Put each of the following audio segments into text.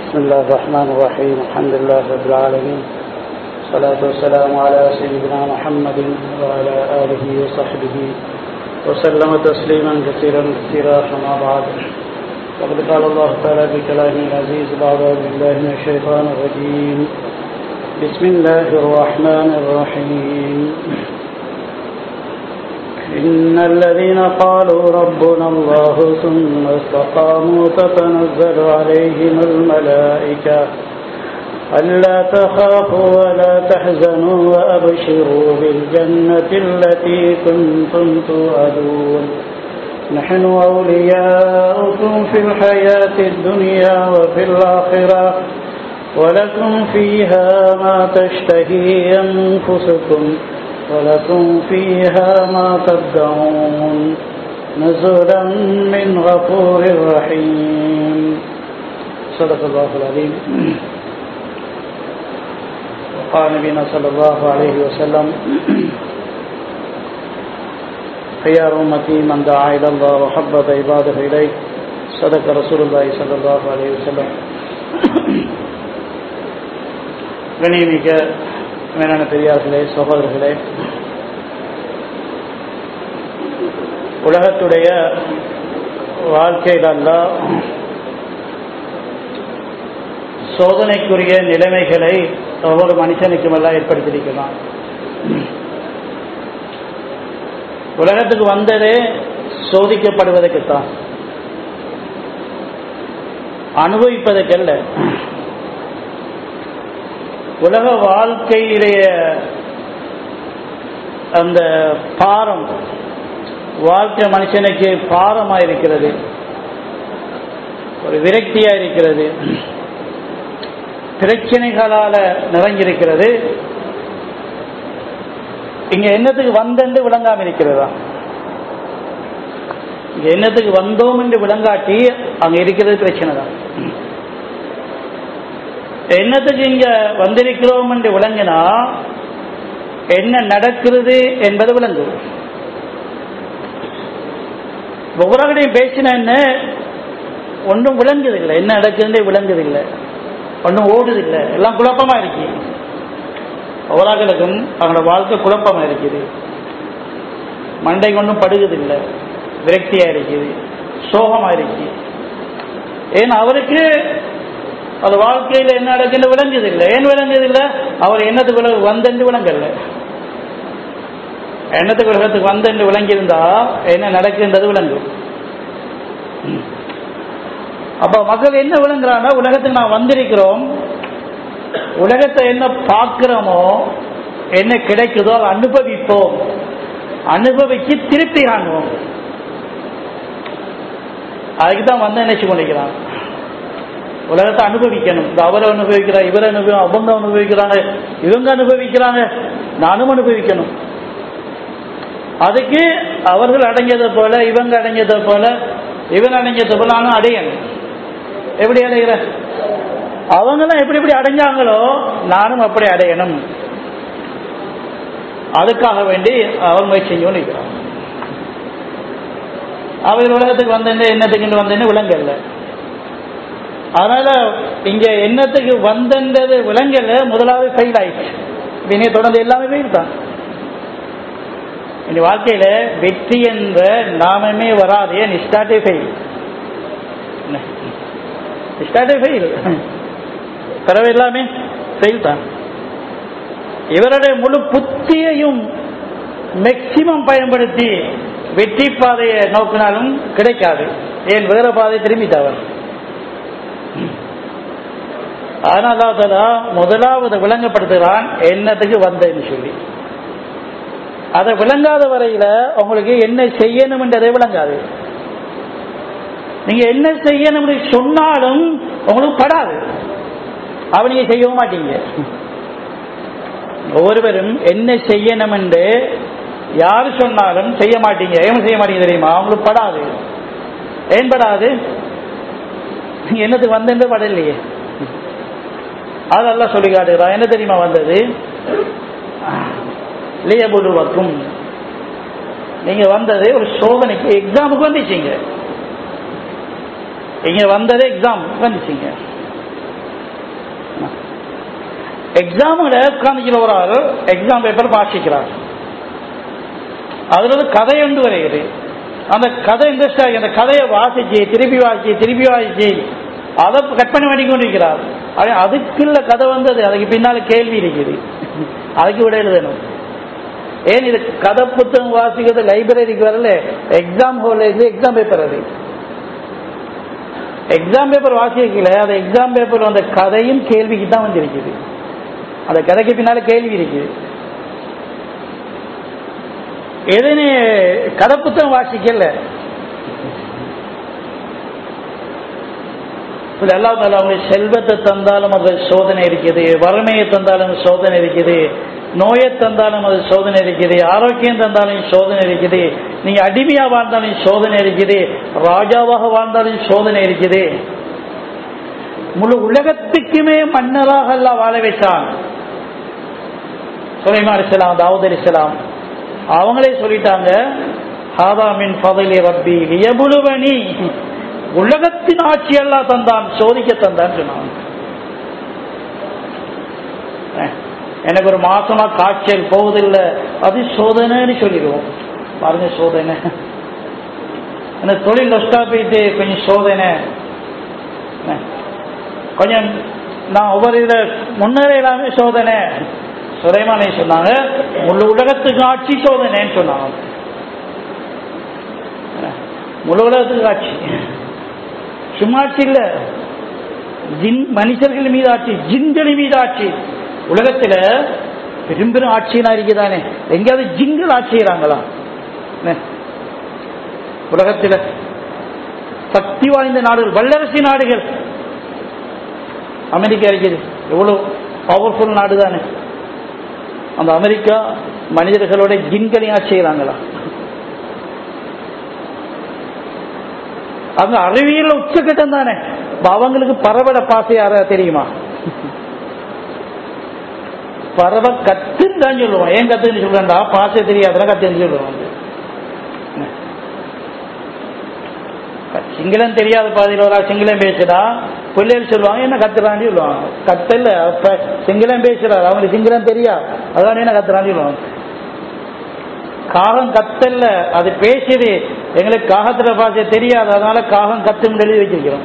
بسم الله الرحمن الرحيم الحمد لله رب العالمين الصلاة والسلام على سيدنا محمد وعلى آله وصحبه وسلم تسليما كثيرا كثيرا أما بعد وقد قال الله تعالى بكلامه العزيز بعد أعوذ بالله من الشيطان الرجيم بسم الله الرحمن الرحيم إن الذين قالوا ربنا الله ثم استقاموا تتنزل عليهم الملائكة ألا تخافوا ولا تحزنوا وأبشروا بالجنة التي كنتم توعدون نحن أولياؤكم في الحياة الدنيا وفي الآخرة ولكم فيها ما تشتهي أنفسكم ولكم فيها ما تدعون نزلا من غفور رحيم صدق الله العظيم وقال نبينا صلى الله عليه وسلم خيار أمتي من دعا إلى الله وحبب عباده إليه صدق رسول الله صلى الله عليه وسلم கணியமிக்க மேலான பெரியார்களே சகோதரர்களே உலகத்துடைய வாழ்க்கையில் அல்ல சோதனைக்குரிய நிலைமைகளை ஒவ்வொரு மனுஷனுக்கும் எல்லாம் ஏற்படுத்தியிருக்கிறான் உலகத்துக்கு வந்ததே சோதிக்கப்படுவதற்குத்தான் அனுபவிப்பதற்கல்ல உலக வாழ்க்கையிலேய அந்த பாரம் வாழ்க்கை மனுஷனுக்கு பாரமாக இருக்கிறது ஒரு விரக்தியா இருக்கிறது பிரச்சனைகளால நிறைஞ்சிருக்கிறது இங்க என்னத்துக்கு வந்தென்று விளங்காம இருக்கிறதா இங்க என்னத்துக்கு வந்தோம் என்று விளங்காட்டி அங்க இருக்கிறது பிரச்சனை தான் என்னத்துக்கு இங்க வந்திருக்கிறோம் என்று விளங்கினா என்ன நடக்கிறது என்பது விளங்கும் ஒவ்வொருவரையும் பேசின என்ன ஒன்றும் விளங்குதில்லை என்ன நடக்குதுன்றே விளங்குதில்லை ஒன்றும் ஓடுதில்லை எல்லாம் குழப்பமா இருக்கு ஒவ்வொருக்கும் அவங்களோட வாழ்க்கை குழப்பமா இருக்குது மண்டை கொண்டும் படுகுதில்லை விரக்தியா இருக்குது சோகமா இருக்கு ஏன்னா அவருக்கு அது வாழ்க்கையில் என்ன நடக்குன்னு விளங்குதில்லை ஏன் விளங்குதில்லை அவர் என்னத்துக்கு விளங்கு வந்தென்று விளங்கல எண்ணத்துக்கு உலகத்துக்கு வந்தென்று விளங்கியிருந்தா என்ன நடக்குன்றது விளங்கும் அப்ப மக்கள் என்ன விளங்குறாங்கன்னா உலகத்துக்கு நான் வந்திருக்கிறோம் உலகத்தை என்ன பார்க்கிறோமோ என்ன கிடைக்குதோ அதை அனுபவிப்போம் அனுபவிச்சு திருப்பி காணுவோம் அதுக்கு தான் வந்து நினைச்சு கொண்டிருக்கிறான் உலகத்தை அனுபவிக்கணும் இந்த அவரை அனுபவிக்கிறா இவரை அனுபவி அவங்க அனுபவிக்கிறாங்க இவங்க அனுபவிக்கிறாங்க நானும் அனுபவிக்கணும் அதுக்கு அவர்கள் அடங்கியதை போல இவங்க அடங்கியதை போல இவன் அடங்கியதை போல நானும் அடையணும் எப்படி அடைகிற அவங்களாம் எப்படி எப்படி அடைஞ்சாங்களோ நானும் அப்படி அடையணும் அதுக்காக வேண்டி அவர் முயற்சி செஞ்சு நிற்கிறான் அவர் உலகத்துக்கு வந்தேன் என்னத்துக்கு வந்தேன்னு விளங்கல அதனால இங்க என்னத்துக்கு வந்தது விளங்கல முதலாவது ஃபெயில் ஆயிடுச்சு இனி தொடர்ந்து எல்லாமே ஃபெயில் தான் இனி வாழ்க்கையில வெற்றி என்ற நாமமே வராது நிஸ்டாட்டே ஃபெயில் நிஸ்டாட்டே ஃபெயில் பிறகு எல்லாமே ஃபெயில் தான் இவருடைய முழு புத்தியையும் மேக்சிமம் பயன்படுத்தி வெற்றி பாதையை நோக்கினாலும் கிடைக்காது ஏன் வேற பாதை திரும்பித்தவர் அதனால முதலாவது விளங்கப்படுத்துகிறான் என்னத்துக்கு வந்தேன்னு சொல்லி அதை விளங்காத வரையில உங்களுக்கு என்ன செய்யணும் என்றதை விளங்காது நீங்க என்ன செய்யணும் சொன்னாலும் உங்களுக்கு படாது அவ நீங்க செய்யவும் மாட்டீங்க ஒவ்வொருவரும் என்ன செய்யணும் என்று யார் சொன்னாலும் செய்ய மாட்டீங்க ஏன் செய்ய மாட்டீங்க தெரியுமா அவங்களுக்கு படாது ஏன் படாது நீங்க என்னத்துக்கு வந்தேன் படலையே அதெல்லாம் சொல்லி காட்டுகிறான் என்ன தெரியுமா வந்தது லியபுலுவக்கும் நீங்க வந்தது ஒரு சோதனைக்கு எக்ஸாமுக்கு வந்துச்சீங்க இங்க வந்ததே எக்ஸாம் வந்துச்சீங்க எக்ஸாம்ல உட்கார்ந்துக்கிற ஒரு ஆள் எக்ஸாம் பேப்பர் வாசிக்கிறார் அதுல ஒரு கதை ஒன்று வருகிறது அந்த கதை இன்ட்ரெஸ்ட் ஆகி அந்த கதையை வாசிச்சு திருப்பி வாசிச்சு திருப்பி வாசிச்சு அதை கட் பண்ணி பண்ணி கொண்டிருக்கிறார் அது அதுக்குள்ள கதை வந்தது அதுக்கு பின்னால கேள்வி இருக்குது அதுக்கு விட எழுதணும் ஏன் இது கதை புத்தகம் வாசிக்கிறது லைப்ரரிக்கு வரல எக்ஸாம் ஹால்ல இருந்து எக்ஸாம் பேப்பர் அது எக்ஸாம் பேப்பர் வாசிக்கல அந்த எக்ஸாம் பேப்பர் அந்த கதையும் கேள்விக்கு தான் வந்திருக்குது அந்த கதைக்கு பின்னால கேள்வி இருக்குது எதுன்னு கதை புத்தகம் வாசிக்கல அல்லா தாலா அவங்களுக்கு செல்வத்தை தந்தாலும் அது சோதனை இருக்குது வறுமையை தந்தாலும் சோதனை இருக்குது நோயை தந்தாலும் அது சோதனை இருக்குது ஆரோக்கியம் தந்தாலும் சோதனை இருக்குது நீங்க அடிமையா வாழ்ந்தாலும் சோதனை இருக்குது ராஜாவாக வாழ்ந்தாலும் சோதனை இருக்குது முழு உலகத்துக்குமே மன்னராக எல்லாம் வாழ வைத்தான் சுலைமா அலிசலாம் தாவூத் அலிசலாம் அவங்களே சொல்லிட்டாங்க ஹாதா மின் பதலி ரப்பி லியபுலுவனி உலகத்தின் ஆட்சி எல்லாம் தந்தான் சோதிக்க தந்தான் சொன்னாங்க எனக்கு ஒரு மாசமா காய்ச்சல் போவதில்லை அது சோதனைன்னு சொல்லிடுவோம் பாருங்க சோதனை எனக்கு தொழில் நஷ்டா போயிட்டு கொஞ்சம் சோதனை கொஞ்சம் நான் ஒவ்வொரு இதில் முன்னேற எல்லாமே சோதனை சுலைமானே சொன்னாங்க முழு உலகத்துக்கு ஆட்சி சோதனைன்னு சொன்னாங்க முழு உலகத்துக்கு ஆட்சி சும்மா ஆட்சி இல்ல ஜின் மனுஷர்கள் மீது ஆட்சி ஜின்கள் மீது ஆட்சி உலகத்துல பெரும் பெரும் ஆட்சியெல்லாம் இருக்குதானே எங்கேயாவது ஜின்கள் ஆட்சி செய்யறாங்களா உலகத்துல சக்தி வாய்ந்த நாடுகள் வல்லரசு நாடுகள் அமெரிக்கா இருக்குது எவ்வளவு பவர்ஃபுல் நாடு தானே அந்த அமெரிக்கா மனிதர்களோட ஜின்களையும் ஆட்சி செய்யறாங்களா அங்க அறிவியல் உச்சக்கட்டம் தானே அவங்களுக்கு பறவட பாசை யார தெரியுமா பறவை கத்துன்னு தான் சொல்லுவோம் ஏன் கத்துன்னு சொல்றா பாசை தெரியாதுன்னா கத்துன்னு சொல்லுவோம் சிங்களம் தெரியாத பாதையில் ஒரு சிங்களம் பேசுறா பிள்ளைகள் சொல்லுவாங்க என்ன கத்துறான்னு சொல்லுவாங்க கத்தல அப்ப சிங்களம் பேசுறாரு அவங்களுக்கு சிங்களம் தெரியா அதான் என்ன கத்துறான்னு சொல்லுவாங்க காகம் கத்தல்ல அது பேசுது எங்களுக்கு காகத்துல பாசை தெரியாது அதனால காகம் கத்துன்னு எழுதி வச்சிருக்கிறோம்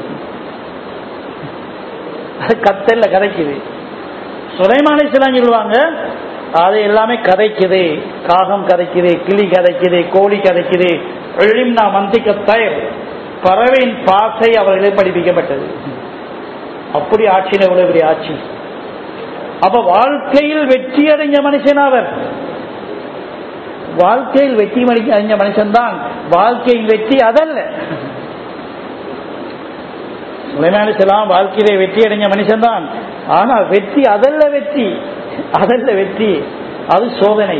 அது கத்தல்ல கதைக்குது சுலைமானை சிலாம் சொல்லுவாங்க அது எல்லாமே கதைக்குது காகம் கதைக்குது கிளி கதைக்குது கோழி கதைக்குது எழும்னா மந்திக்க தயர் பறவையின் பாசை அவர்களே படிப்பிக்கப்பட்டது அப்படி ஆட்சியில் எவ்வளவு பெரிய ஆட்சி அப்ப வாழ்க்கையில் வெற்றி அடைஞ்ச மனுஷன் அவர் வாழ்க்கையில் வெற்றி அடைஞ்ச மனுஷன் தான் வாழ்க்கையின் வெற்றி அதல்ல சுலைமானிசலாம் வாழ்க்கையிலே வெற்றி அடைஞ்ச மனுஷன் தான் ஆனா வெற்றி அதல்ல வெற்றி அதல்ல வெற்றி அது சோதனை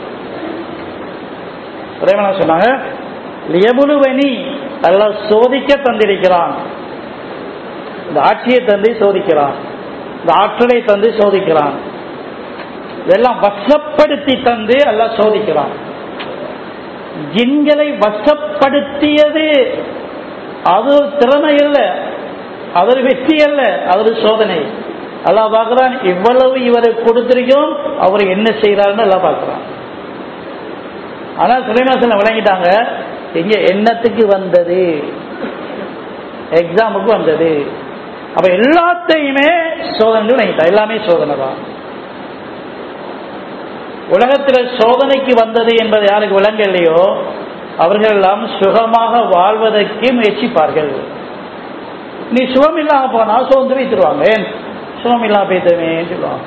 சுலைமான சொன்னாங்க லியபுலுவனி எல்லாம் சோதிக்க தந்திருக்கிறான் இந்த ஆட்சியை தந்து சோதிக்கிறான் இந்த ஆற்றலை தந்து சோதிக்கிறான் இதெல்லாம் வசப்படுத்தி தந்து எல்லாம் சோதிக்கிறான் ஜின்களை வசப்படுத்தியது அது திறமை இல்லை அது வெற்றி அல்ல அது சோதனை அல்லா பார்க்கிறான் இவ்வளவு இவரை கொடுத்திருக்கோம் அவர் என்ன செய்யறாருன்னு எல்லாம் பார்க்கிறான் ஆனா சுலைமாசன் விளங்கிட்டாங்க எங்க எண்ணத்துக்கு வந்தது எக்ஸாமுக்கு வந்தது அப்ப எல்லாத்தையுமே சோதனை விளங்கிட்டான் எல்லாமே சோதனை தான் உலகத்தில் சோதனைக்கு வந்தது என்பது யாருக்கு விளங்கலையோ அவர்கள் எல்லாம் சுகமாக வாழ்வதற்கு முயற்சிப்பார்கள் நீ சுகம் இல்லாம போனா சோர்ந்து வைத்துருவாங்க ஏன் சுகம் இல்லாம போய்த்தமே சொல்லுவாங்க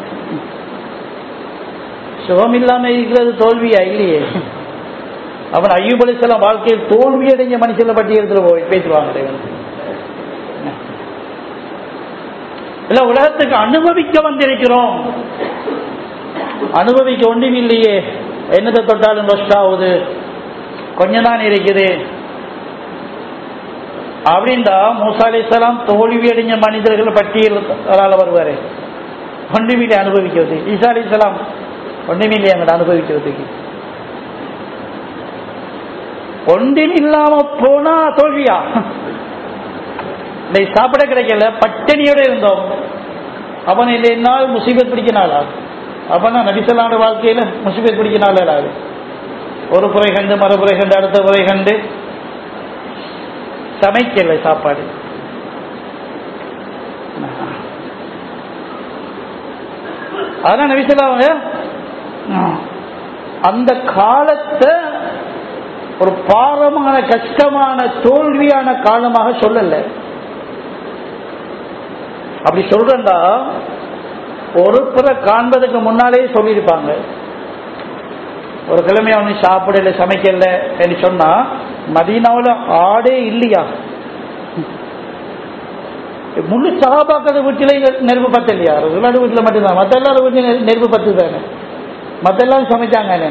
சுகம் இல்லாம இருக்கிறது தோல்வியா இல்லையே அவன் ஐயூப் அலிசலாம் வாழ்க்கையில் தோல்வி அடைஞ்ச மனுஷனை பட்டியலத்தில் போய் பேசுவாங்க இல்ல உலகத்துக்கு அனுபவிக்க வந்திருக்கிறோம் அனுபவிக்க ஒன்றும் இல்லையே என்னத்தை தொட்டாலும் நஷ்டம் ஆகுது கொஞ்சம் தான் இருக்குது அப்படின்டா மூசா அலிசலாம் தோல்வி அடைஞ்ச மனிதர்கள் பட்டியலால் வருவாரு ஒன்றுமில்லை அனுபவிக்கிறது ஈசா அலிசலாம் ஒன்றுமில்லை அங்கிட்ட அனுபவிக்கிறதுக்கு ஒன்றும் இல்லாம போனா தோல்வியா சாப்பிட கிடைக்கல பட்டினியோட இருந்தோம் அவன் இல்லைன்னால் முசீபத் பிடிக்க நாளா அவனா நபிசல்லான வாழ்க்கையில முசீபத் பிடிக்க நாள் ஒரு புறை கண்டு மறுபுறை கண்டு அடுத்த புறை கண்டு சமைக்கல சாப்பாடு அதான் நபிசல்லாங்க அந்த காலத்தை ஒரு பாரமான கஷ்டமான தோல்வியான காலமாக சொல்லல அப்படி சொல்றா ஒரு புற காண்பதுக்கு முன்னாலே சொல்லியிருப்பாங்க ஒரு கிழமை அவனு சாப்பிடல சமைக்கல என்று சொன்னா மதீனாவில் ஆடே இல்லையா முழு சகாபாக்கிறது வீட்டிலே நெருப்பு பத்து இல்லையா விளையாடு வீட்டில் மட்டும்தான் மற்ற எல்லாரும் வீட்டில் நெருப்பு பத்து தானே மற்ற எல்லாரும் சமைச்சாங்க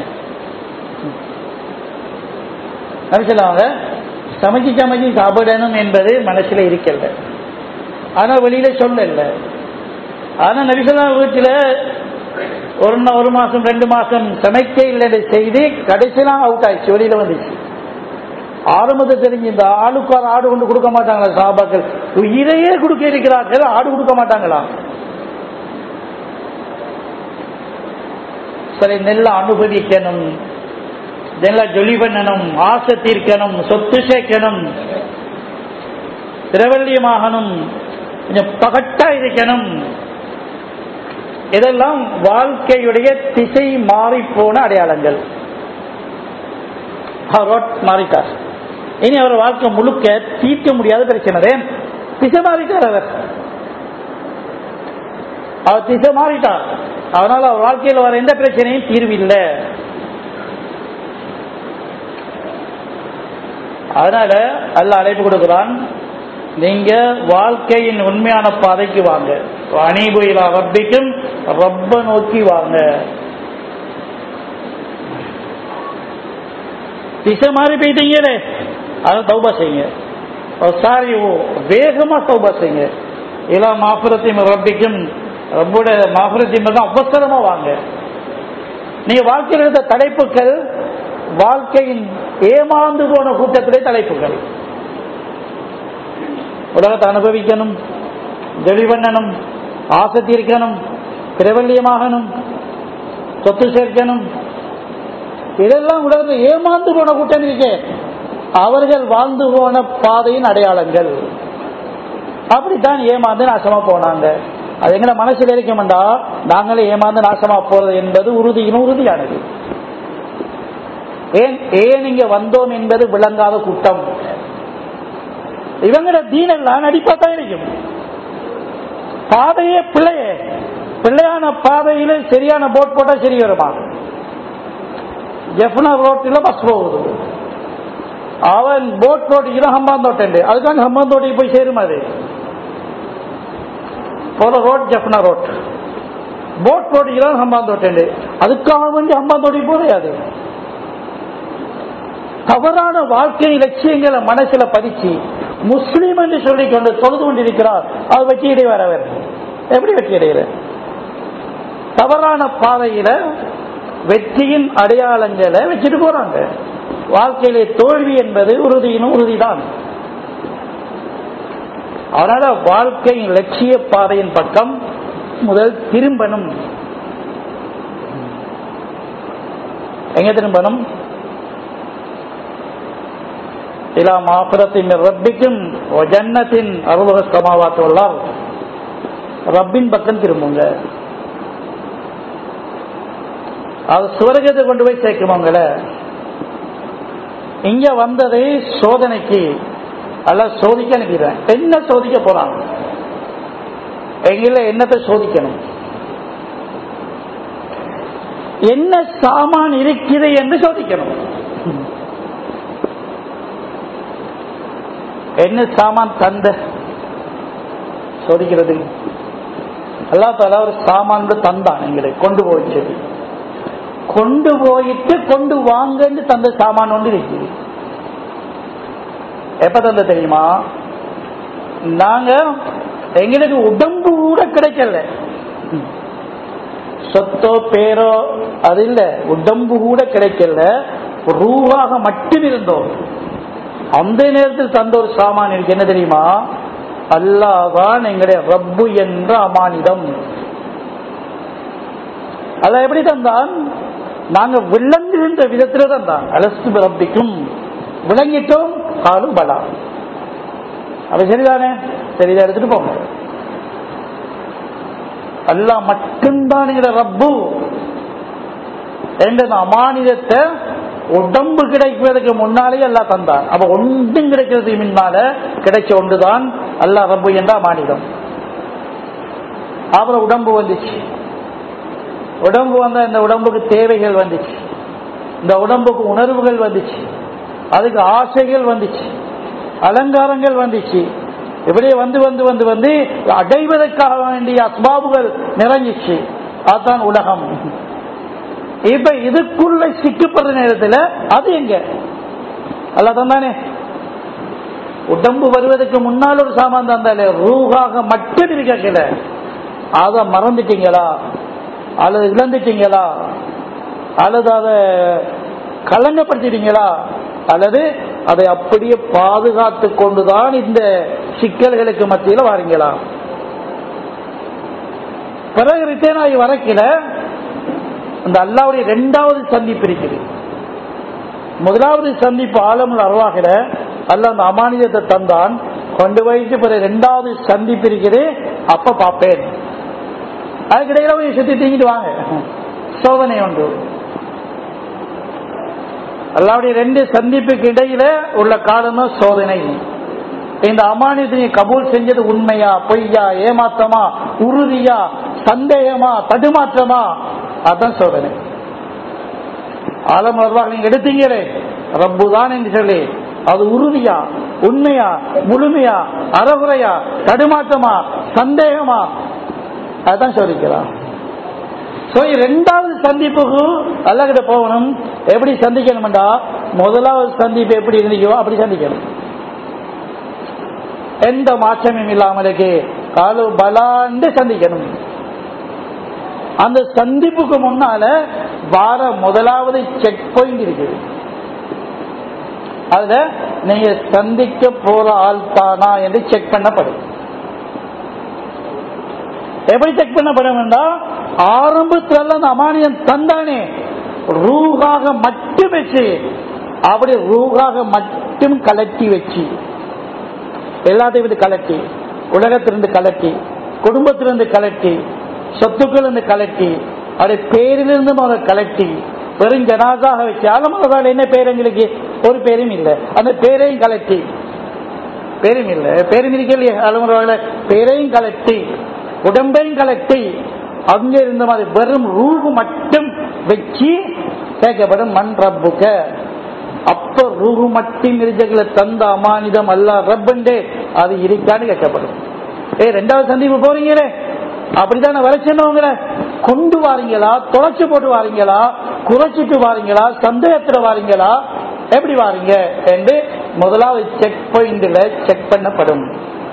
நினைச்சலாங்க சமைச்சு சமைச்சு சாப்பிடணும் என்பது மனசுல இருக்கல ஆனா வெளியில சொல்லல ஆனா நபிசல்லா வீட்டுல ஒரு ஒரு மாசம் ரெண்டு மாசம் சமைக்க இல்லை செய்து கடைசியெல்லாம் அவுட் ஆயிடுச்சு வெளியில வந்துச்சு ஆரம்பத்தை தெரிஞ்சு இந்த ஆளுக்கு ஆடு கொண்டு கொடுக்க மாட்டாங்களா சாபாக்கள் உயிரையே கொடுக்க இருக்கிறார்கள் ஆடு கொடுக்க மாட்டாங்களா சரி நெல்ல அனுபவிக்கணும் இதெல்லாம் ஜொலி பண்ணணும் ஆசை தீர்க்கணும் சொத்து சேர்க்கணும் பிரபல்யமாகணும் கொஞ்சம் பகட்டா இருக்கணும் இதெல்லாம் வாழ்க்கையுடைய திசை மாறி போன அடையாளங்கள் மாறிட்டார் இனி அவர் வாழ்க்கை முழுக்க தீர்க்க முடியாத பிரச்சனை திசை மாறிட்டார் அவர் அவர் திசை மாறிட்டார் அதனால அவர் வாழ்க்கையில் வர எந்த பிரச்சனையும் தீர்வில்லை அதனால அல்ல அழைப்பு கொடுக்கிறான் நீங்க வாழ்க்கையின் உண்மையான பாதைக்கு வாங்க அணிபுயிலா ரப்பிக்கும் ரப்ப நோக்கி வாங்க திசை மாறி போயிட்டீங்களே அதை தௌபா செய்யுங்க சாரி வேகமா தௌபா செய்யுங்க இல்லா மாபுரத்தையும் ரப்பிக்கும் ரப்போட மாபுரத்தையும் தான் அவசரமா வாங்க நீங்க வாழ்க்கையில் இருந்த தலைப்புகள் வாழ்க்கையின் ஏமாந்து போன கூட்டத்திலே தலைப்புகள் உலகத்தை அனுபவிக்கணும் ஜெலி பண்ணணும் ஆசை தீர்க்கணும் பிரபல்யமாகணும் சொத்து சேர்க்கணும் இதெல்லாம் உலகத்தில் ஏமாந்து போன கூட்டம் இருக்கு அவர்கள் வாழ்ந்து போன பாதையின் அடையாளங்கள் அப்படித்தான் ஏமாந்து நாசமா போனாங்க அது எங்களை மனசில் இருக்கமெண்டா நாங்களே ஏமாந்து நாசமா போறது என்பது உறுதியின் உறுதியானது ஏன் ஏன் இங்க வந்தோம் என்பது விளங்காத கூட்டம் இவங்களோட தீனெல்லாம் நடிப்பா தான் இருக்கும் பாதையே பிள்ளையே பிள்ளையான பாதையில சரியான போட் போட்டா சரி வருமா ஜெஃப்னா ரோட்டில் பஸ் போகுது அவன் போட் போட்டிக்கு ஹம்பாந்தோட்டம் அதுக்காக ஹம்பாந்தோட்டிக்கு போய் சேரும் அது போல ரோட் ஜெஃப்னா ரோட் போட் போட்டிக்கு ஹம்பாந்தோட்டம் அதுக்காக வேண்டி ஹம்பாந்தோட்டிக்கு போதையாது தவறான வாழ்க்கை லட்சியங்களை மனசுல பதிச்சு முஸ்லீம் என்று சொல்லிக் கொண்டு தொழுது கொண்டிருக்கிறார் அவர் வெற்றி அடைவார் எப்படி வெற்றி அடைகிற தவறான பாதையில வெற்றியின் அடையாளங்களை வச்சுட்டு போறாங்க வாழ்க்கையிலே தோல்வி என்பது உறுதியின் உறுதிதான் அதனால வாழ்க்கையின் லட்சிய பாதையின் பக்கம் முதல் திரும்பணும் எங்க திரும்பணும் இலா மாபிரத்தின் ரப்பிக்கும் ஜன்னத்தின் அருவக சமாவாத்துள்ளார் ரப்பின் பக்கம் திரும்புங்க அது சுவர்கத்தை கொண்டு போய் சேர்க்குமோங்கள இங்க வந்ததை சோதனைக்கு அல்ல சோதிக்க அனுப்பிடுறேன் என்ன சோதிக்க போறான் எங்கள என்னத்தை சோதிக்கணும் என்ன சாமான் இருக்குது என்று சோதிக்கணும் என்ன சாமான் தந்த சோதிக்கிறது அல்லா தாலா ஒரு சாமான் தந்தான் எங்களுக்கு கொண்டு போய் சொல்லி கொண்டு போயிட்டு கொண்டு வாங்கன்னு தந்த சாமான் ஒன்று இருக்குது எப்ப தந்த தெரியுமா நாங்க எங்களுக்கு உடம்பு கூட கிடைக்கல சொத்தோ பேரோ அது இல்ல உடம்பு கூட கிடைக்கல ரூவாக மட்டும் இருந்தோம் அந்த நேரத்தில் தந்த ஒரு சாமான் இருக்கு என்ன தெரியுமா அல்லாதான் எங்களுடைய ரப்பு என்ற அமானிதம் அல்ல எப்படி தந்தான் நாங்க விளங்குகின்ற விதத்திலே தந்தான் அலசு ரப்பிக்கும் விளங்கிட்டோம் காலும் பலா அது சரிதானே சரிதான் எடுத்துட்டு போங்க அல்லா மட்டும்தான் எங்கிற ரப்பு என்ற அமானிதத்தை உடம்பு கிடைப்பதற்கு முன்னாலே அல்லா தந்தான் அப்ப ஒன்றும் கிடைக்கிறது முன்னால கிடைச்ச ஒன்றுதான் அல்லா ரப்பு என்ற அமானிதம் அப்புறம் உடம்பு வந்துச்சு உடம்பு வந்த இந்த உடம்புக்கு தேவைகள் வந்துச்சு இந்த உடம்புக்கு உணர்வுகள் வந்துச்சு அதுக்கு ஆசைகள் வந்துச்சு அலங்காரங்கள் வந்துச்சு இப்படியே வந்து வந்து வந்து வந்து அடைவதற்காக வேண்டிய அஸ்பாபுகள் நிறைஞ்சிச்சு அதுதான் உலகம் இப்ப இதுக்குள்ள சிக்கப்படுற நேரத்தில் அது எங்க அல்ல தந்தானே உடம்பு வருவதற்கு முன்னால் ஒரு சாமான் தந்தாலே ரூகாக மட்டும் இருக்கல அதை மறந்துட்டீங்களா அல்லது இழந்துட்டீங்களா அல்லது அதை கலங்கப்படுத்திட்டீங்களா அல்லது அதை அப்படியே பாதுகாத்து கொண்டுதான் இந்த சிக்கல்களுக்கு மத்தியில் வாரீங்களா பிறகு ரிட்டர்ன் ஆகி வரக்கில அந்த அல்லாவுடைய இரண்டாவது சந்திப்பு இருக்குது முதலாவது சந்திப்பு ஆலமுல் அருவாகிற அல்ல அந்த அமானிதத்தை தந்தான் கொண்டு போயிட்டு பிறகு இரண்டாவது சந்திப்பு இருக்குது அப்ப பார்ப்பேன் அதுக்கிடையில போய் சுத்தி தீங்கிட்டு வாங்க சோதனை உண்டு அல்லாவுடைய ரெண்டு சந்திப்புக்கு இடையில உள்ள காலம் சோதனை இந்த அமானியத்தை கபூல் செஞ்சது உண்மையா பொய்யா ஏமாத்தமா உறுதியா சந்தேகமா தடுமாற்றமா அதான் சோதனை ஆலம் வருவாக நீங்க எடுத்தீங்களே ரப்பு தான் என்று சொல்லி அது உறுதியா உண்மையா முழுமையா அறகுறையா தடுமாற்றமா சந்தேகமா அதான் சோதிக்கிறான் ரெண்டாவது சந்திப்புக்கு அல்லகிட்ட போகணும் எப்படி சந்திக்கணும்டா முதலாவது சந்திப்பு எப்படி இருந்தீங்களோ அப்படி சந்திக்கணும் எந்த மாற்றமும் இல்லாமலுக்கு காலு பலாண்டு சந்திக்கணும் அந்த சந்திப்புக்கு முன்னால வார முதலாவது செக் பாயிண்ட் இருக்குது அதுல நீங்க சந்திக்க போற ஆள் தானா என்று செக் பண்ணப்படும் எப்படி செக் பண்ணப்படும் ஆரம்பத்துல அந்த அமானியம் தந்தானே ரூகாக மட்டும் வச்சு அப்படி ரூகாக மட்டும் கலட்டி வச்சு எல்லாத்தையும் வந்து கலட்டி உலகத்திலிருந்து கலட்டி குடும்பத்திலிருந்து கலட்டி சொத்துக்கள் இருந்து கலட்டி அப்படி பேரிலிருந்து முதல்ல கலட்டி வெறும் ஜனாதாக வச்சு ஆலமதால் என்ன பேர் எங்களுக்கு ஒரு பேரும் இல்லை அந்த பேரையும் கலட்டி பேரும் இல்லை பேரும் இருக்கலையே ஆலமதால பேரையும் கலட்டி உடம்பையும் கலட்டி அங்க இருந்த மாதிரி வெறும் ரூபு மட்டும் வச்சு கேட்கப்படும் மண் ரப்புக்க அப்ப ரூபு மட்டும் இருஜகளை தந்த அமானிதம் அல்ல ரப்பண்டே அது இருக்கான்னு கேட்கப்படும் ஏ ரெண்டாவது சந்திப்பு போறீங்களே அப்படித்தானே வரைச்சவங்கள கொண்டு வாரீங்களா தொலைச்சு போட்டு வாரீங்களா குறைச்சிட்டு வாரீங்களா சந்தேகத்துல வாரீங்களா எப்படி வாரீங்க என்று முதலாவது செக் பாயிண்ட்ல செக் பண்ணப்படும்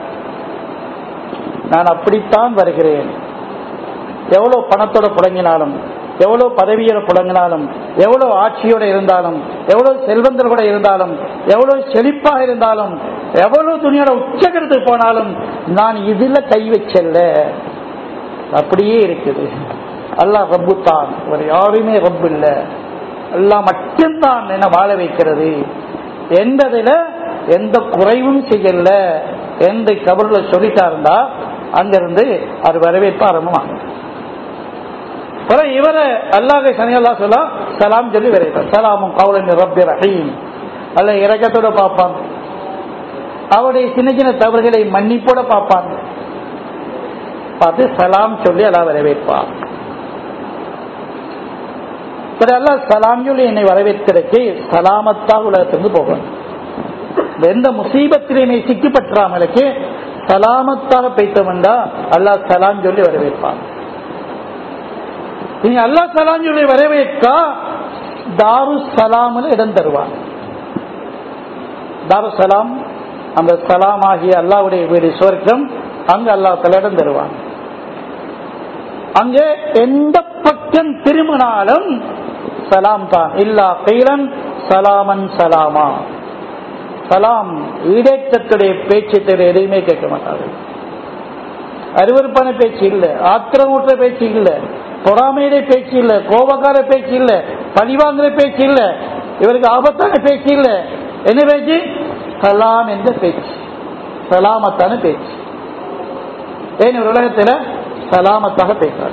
நான் அப்படித்தான் வருகிறேன் எவ்வளவு பணத்தோட புழங்கினாலும் எவ்வளவு பதவியோட புழங்கினாலும் எவ்வளவு ஆட்சியோட இருந்தாலும் எவ்வளவு செல்வந்தரோட இருந்தாலும் எவ்வளவு செழிப்பாக இருந்தாலும் எவ்வளவு துணியோட உச்சகரத்துக்கு போனாலும் நான் இதுல கை வச்சல்ல அப்படியே இருக்குது அல்லாஹ் ரப்பு தான் ஒரு யாருமே ரப்பு இல்ல அல்லாஹ் மட்டும்தான் என்ன வாழ வைக்கிறது எந்ததுல எந்த குறைவும் செய்யல எந்த கபர்ல சொல்லிட்டாருந்தா அங்கிருந்து அது வரவேற்பு ஆரம்பமாகும் பிறகு இவரை அல்லாஹ் சனியல்லா சொல்ல சலாம் சொல்லி விரைப்பார் சலாமும் கவுலின் ரப்பி ரஹீம் அல்ல இறக்கத்தோட பார்ப்பான் அவருடைய சின்ன சின்ன தவறுகளை மன்னிப்போட பார்ப்பான் பார்த்து சலாம் சொல்லி அல்லா வரவேற்பார் அல்லா சலாம் சொல்லி என்னை வரவேற்கிறதுக்கு சலாமத்தாக உலகத்திலிருந்து போகணும் எந்த முசீபத்திலே சிக்கி பற்றாமலுக்கு சலாமத்தாக பெய்த்தவன்டா அல்லாஹ் சலாம் சொல்லி வரவேற்பான் நீங்க அல்லா சலாம் சொல்லி வரவேற்றா தாரு சலாமில் இடம் தருவான் தாரு சலாம் அந்த சலாம் ஆகிய அல்லாவுடைய வீடு சுவர்க்கம் அங்கு அல்லா இடம் தருவான் அங்கே எந்த பக்கம் திரும்பினாலும் சலாம் தான் இல்லா கைலன் சலாமன் சலாமா சலாம் ஈடேற்றத்துடைய பேச்சு தவிர எதையுமே கேட்க மாட்டார்கள் அருவருப்பான பேச்சு இல்ல ஆத்திரமூற்ற பேச்சு இல்ல பொறாமையுடைய பேச்சு இல்ல கோபக்கார பேச்சு இல்ல பழிவாங்குற பேச்சு இல்ல இவருக்கு ஆபத்தான பேச்சு இல்ல என்ன பேச்சு சலாம் என்ற பேச்சு சலாமத்தான பேச்சு ஏன் இவர் உலகத்தில் சலாமத்தாக பேசுறார்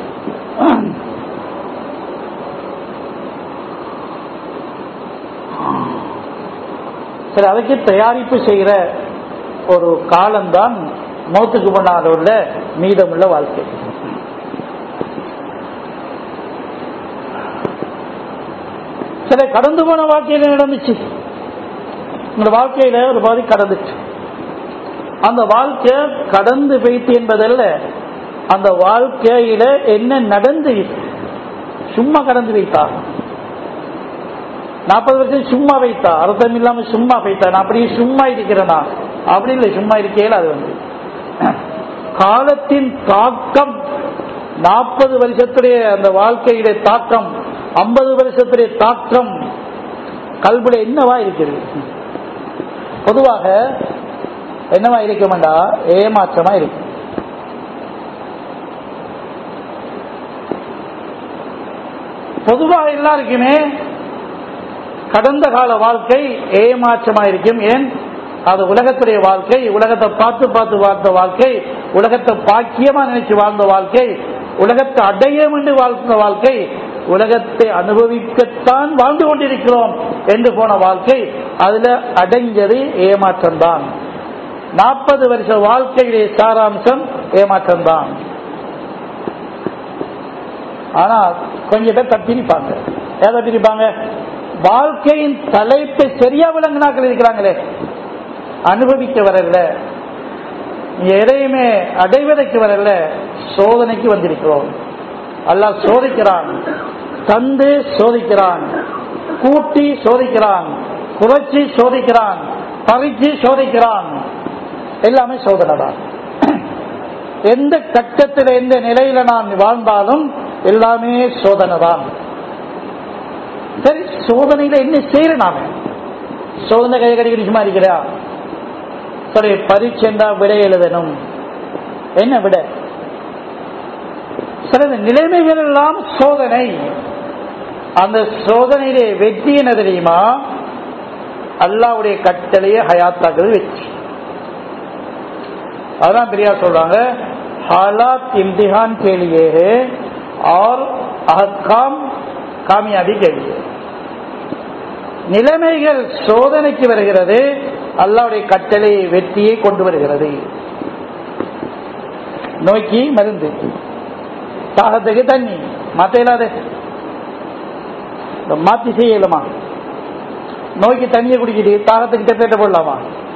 சரி அதுக்கு தயாரிப்பு செய்கிற ஒரு காலம்தான் மௌத்துக்கு முன்னால் உள்ள மீதமுள்ள வாழ்க்கை சில கடந்து போன வாழ்க்கையில நடந்துச்சு உங்களோட வாழ்க்கையில ஒரு பாதி கடந்துச்சு அந்த வாழ்க்கை கடந்து போயிட்டு என்பதல்ல அந்த வாழ்க்கையில என்ன நடந்து சும்மா கடந்து வைத்தா நாற்பது வருஷம் சும்மா வைத்தா அர்த்தம் இல்லாம சும்மா வைத்தா நான் அப்படியே சும்மா இருக்கிறேனா அப்படி இல்லை சும்மா இருக்கையில அது வந்து காலத்தின் தாக்கம் நாற்பது வருஷத்துடைய அந்த வாழ்க்கையுடைய தாக்கம் ஐம்பது வருஷத்துடைய தாக்கம் கல்விட என்னவா இருக்கிறது பொதுவாக என்னவா இருக்குமெண்டா ஏமாற்றமா இருக்கும் பொதுவாக எல்லாருக்குமே கடந்த கால வாழ்க்கை ஏமாற்றமா இருக்கும் ஏன் அது உலகத்துடைய வாழ்க்கை உலகத்தை பார்த்து பார்த்து வாழ்ந்த வாழ்க்கை உலகத்தை பாக்கியமா நினைச்சு வாழ்ந்த வாழ்க்கை உலகத்தை அடையம் என்று வாழ்ந்த வாழ்க்கை உலகத்தை அனுபவிக்கத்தான் வாழ்ந்து கொண்டிருக்கிறோம் என்று போன வாழ்க்கை அதுல அடைஞ்சது ஏமாற்றம் தான் நாற்பது வருஷ வாழ்க்கையுடைய சாராம்சம் ஏமாற்றம் தான் ஆனா கொஞ்சம் பேர் தப்பிரிப்பாங்க ஏதோ பிரிப்பாங்க வாழ்க்கையின் தலைப்பை சரியா விளங்கினாக்கள் இருக்கிறாங்களே அனுபவிக்க வரல எதையுமே அடைவதற்கு வரல சோதனைக்கு வந்திருக்கிறோம் அல்லாஹ் சோதிக்கிறான் தந்து சோதிக்கிறான் கூட்டி சோதிக்கிறான் குறைச்சி சோதிக்கிறான் பறிச்சு சோதிக்கிறான் எல்லாமே சோதனை தான் எந்த கட்டத்தில் எந்த நிலையில நான் வாழ்ந்தாலும் எல்லாமே சோதனை தான் சரி சோதனையில என்ன செய்யற நாம சோதனை கை கடிக்கடி சும்மா இருக்கிறா சரி பரீட்சைண்டா விட எழுதணும் என்ன விட சில நிலைமைகள் எல்லாம் சோதனை அந்த சோதனையிலே வெற்றி என்ன தெரியுமா அல்லாவுடைய கட்டளையை ஹயாத்தாக்குறது வெற்றி அதான் பெரியா சொல்றாங்க हालात इम्तिहान के लिए है और अहकाम कामयाबी के लिए நிலைமைகள் சோதனைக்கு வருகிறது அல்லாவுடைய கட்டளை வெற்றியை கொண்டு வருகிறது நோய்க்கு மருந்து தாகத்துக்கு தண்ணி மாத்த இல்லாத மாத்தி செய்யலாமா நோய்க்கு தண்ணியை குடிக்கிட்டு தாகத்துக்கு டெப்லெட் போடலாமா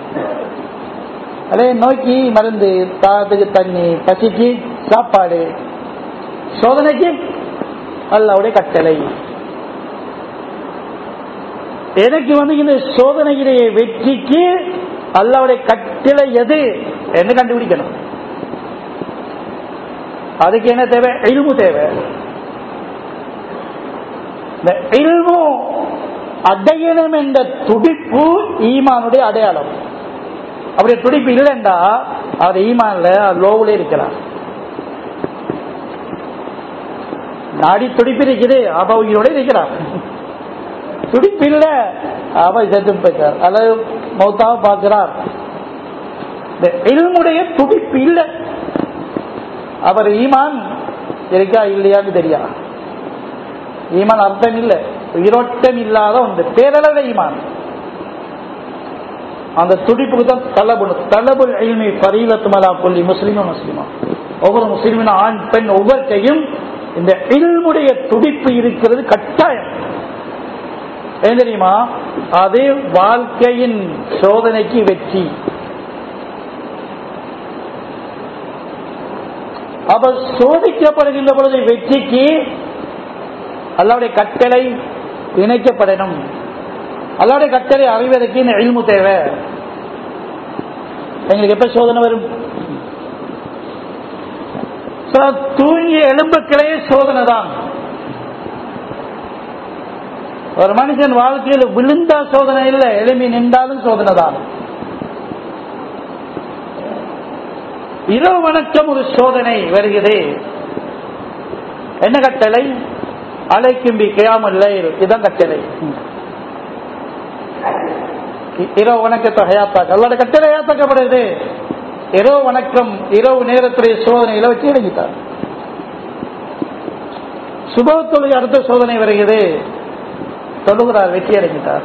அதே நோய்க்கு மருந்து தாகத்துக்கு தண்ணி பசிக்கு சாப்பாடு சோதனைக்கு அல்லாவுடைய கட்டளை எனக்கு வந்து இந்த சோதனையிலேயே வெற்றிக்கு அல்லாவுடைய கட்டளை எது என்று கண்டுபிடிக்கணும் அதுக்கு என்ன தேவை இல்மு தேவை இந்த இல்மு அடையணும் என்ற துடிப்பு ஈமானுடைய அடையாளம் அப்படி துடிப்பு இல்லைண்டா அவர் ஈமான்ல லோவுல இருக்கிறார் நாடி துடிப்பு இருக்குது அவ உயிரோட இருக்கிறார் துடிப்பு இல்ல அவ செத்து போயிட்டார் அல்லது மௌத்தாவ பார்க்கிறார் இந்த இல்முடைய துடிப்பு இல்லை அவர் ஈமான் இருக்கா இல்லையான்னு தெரியா ஈமான் அர்த்தம் இல்லை உயிரோட்டம் இல்லாத ஒன்று பேரளவு ஈமான் அந்த துடிப்புக்கு தான் தலபுல் தலபுல் இல்மி பரீலத்துமலா கொல்லி முஸ்லிமும் முஸ்லிமா ஒவ்வொரு முஸ்லிமின் ஆண் பெண் ஒவ்வொருத்தையும் இந்த இல்முடைய துடிப்பு இருக்கிறது கட்டாயம் ஏன் தெரியுமா அது வாழ்க்கையின் சோதனைக்கு வெற்றி அப்ப சோதிக்கப்படுகின்ற பொழுது வெற்றிக்கு அல்லாவுடைய கட்டளை இணைக்கப்படணும் அல்லாவுடைய கட்டளை அறிவதற்கு இந்த எழில்மு தேவை எங்களுக்கு எப்ப சோதனை வரும் தூங்கிய எலும்புக்களே சோதனை தான் ஒரு மனுஷன் வாழ்க்கையில் விழுந்தா சோதனை இல்லை எழுமி நின்றாலும் சோதனை தான் இரவு வணக்கம் ஒரு சோதனை வருகிறது என்ன கட்டளை அலைக்கும்பி கியாமல் இதான் கட்டளை இரவு வணக்கத்தை ஹயாத்தாக்க அல்லாட கட்டளை ஹயாத்தாக்கப்படுது இரவு வணக்கம் இரவு நேரத்துடைய சோதனைகளை வச்சு இறங்கிட்டார் சுபவத்துடைய அடுத்த சோதனை வருகிறது தொழுகிறார் வெற்றி அடைஞ்சிட்டார்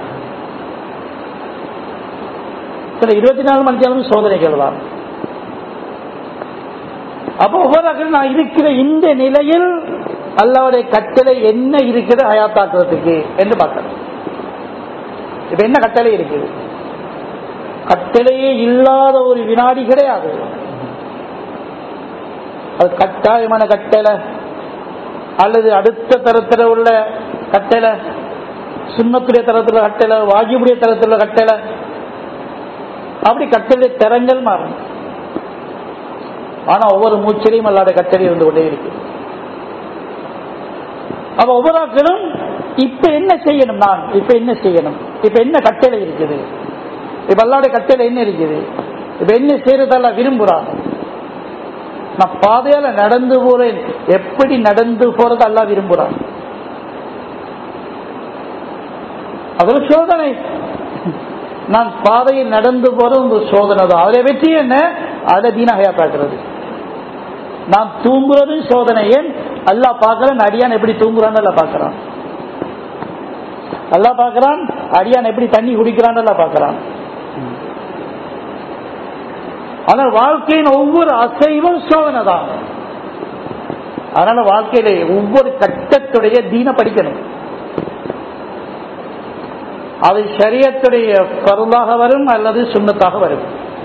சில இருபத்தி நாலு மணிக்காலும் சோதனைகள் தான் அப்போ ஒவ்வொரு நான் இருக்கிற இந்த நிலையில் அல்லாவுடைய கட்டளை என்ன இருக்குது ஹயாத்தாக்குறதுக்கு என்று பார்க்கணும் இப்ப என்ன கட்டளை இருக்குது கட்டளையே இல்லாத ஒரு வினாடி கிடையாது அது கட்டாயமான கட்டளை அல்லது அடுத்த தரத்தில் உள்ள கட்டளை சுண்ணத்துடைய தரத்தில் கட்டளை வாஜிபுடைய தரத்தில் கட்டளை அப்படி கட்டளை தரங்கள் மாறும் ஆனா ஒவ்வொரு மூச்சிலையும் அல்லாத கட்டளை இருந்து கொண்டே இருக்கு அப்ப ஒவ்வொரு ஆக்களும் இப்ப என்ன செய்யணும் நான் இப்ப என்ன செய்யணும் இப்ப என்ன கட்டளை இருக்குது இப்ப அல்லாட கட்டளை என்ன இருக்குது இப்ப என்ன செய்யறதெல்லாம் விரும்புறான் நான் பாதையால நடந்து போறேன் எப்படி நடந்து போறது எல்லாம் விரும்புறான் அது ஒரு சோதனை நான் பாதையில் நடந்து போறது ஒரு சோதனை தான் அதுல வெற்றி என்ன அதுல தீனகையா பார்க்கிறது நான் தூங்குறது சோதனை ஏன் அல்லா பார்க்கறேன் அடியான் எப்படி தூங்குறான்னு அல்ல பார்க்கறான் அல்லா பார்க்கறான் அடியான் எப்படி தண்ணி குடிக்கிறான்னு அல்ல பார்க்கறான் ஆனால் வாழ்க்கையின் ஒவ்வொரு அசைவும் சோதனை தான் அதனால வாழ்க்கையில ஒவ்வொரு கட்டத்துடைய தீன படிக்கணும் அது சரியத்துடைய பருளாக வரும் அல்லது சுண்ணத்தாக வரும்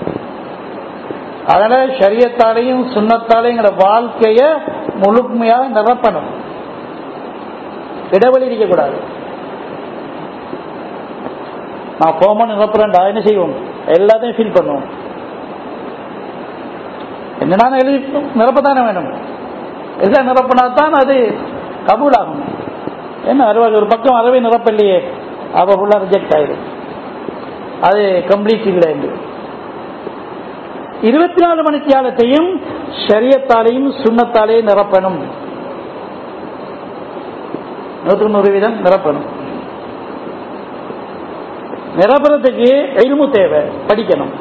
அதனால சரியத்தாலையும் சுண்ணத்தாலையும் வாழ்க்கைய முழுமையாக நிரப்பணும் இடைவெளி இருக்கக்கூடாது நான் கோமன் நிரப்புறேன்டா என்ன செய்வோம் எல்லாத்தையும் ஃபீல் பண்ணுவோம் என்னன்னா எழுதி நிரப்பத்தானே வேணும் எல்லாம் நிரப்பினா தான் அது கபூலாகும் என்ன அறுபது ஒரு பக்கம் அறவே நிரப்பலையே அப்ப ஃபுல்லா ரிஜெக்ட் ஆயிடும் அது கம்ப்ளீட் இல்லை என்று இருபத்தி நாலு மணி தியாலத்தையும் சரியத்தாலையும் சுண்ணத்தாலையும் நிரப்பணும் நூற்றுக்கு நூறு வீதம் நிரப்பணும் நிரப்புறதுக்கு எல்மு தேவை படிக்கணும்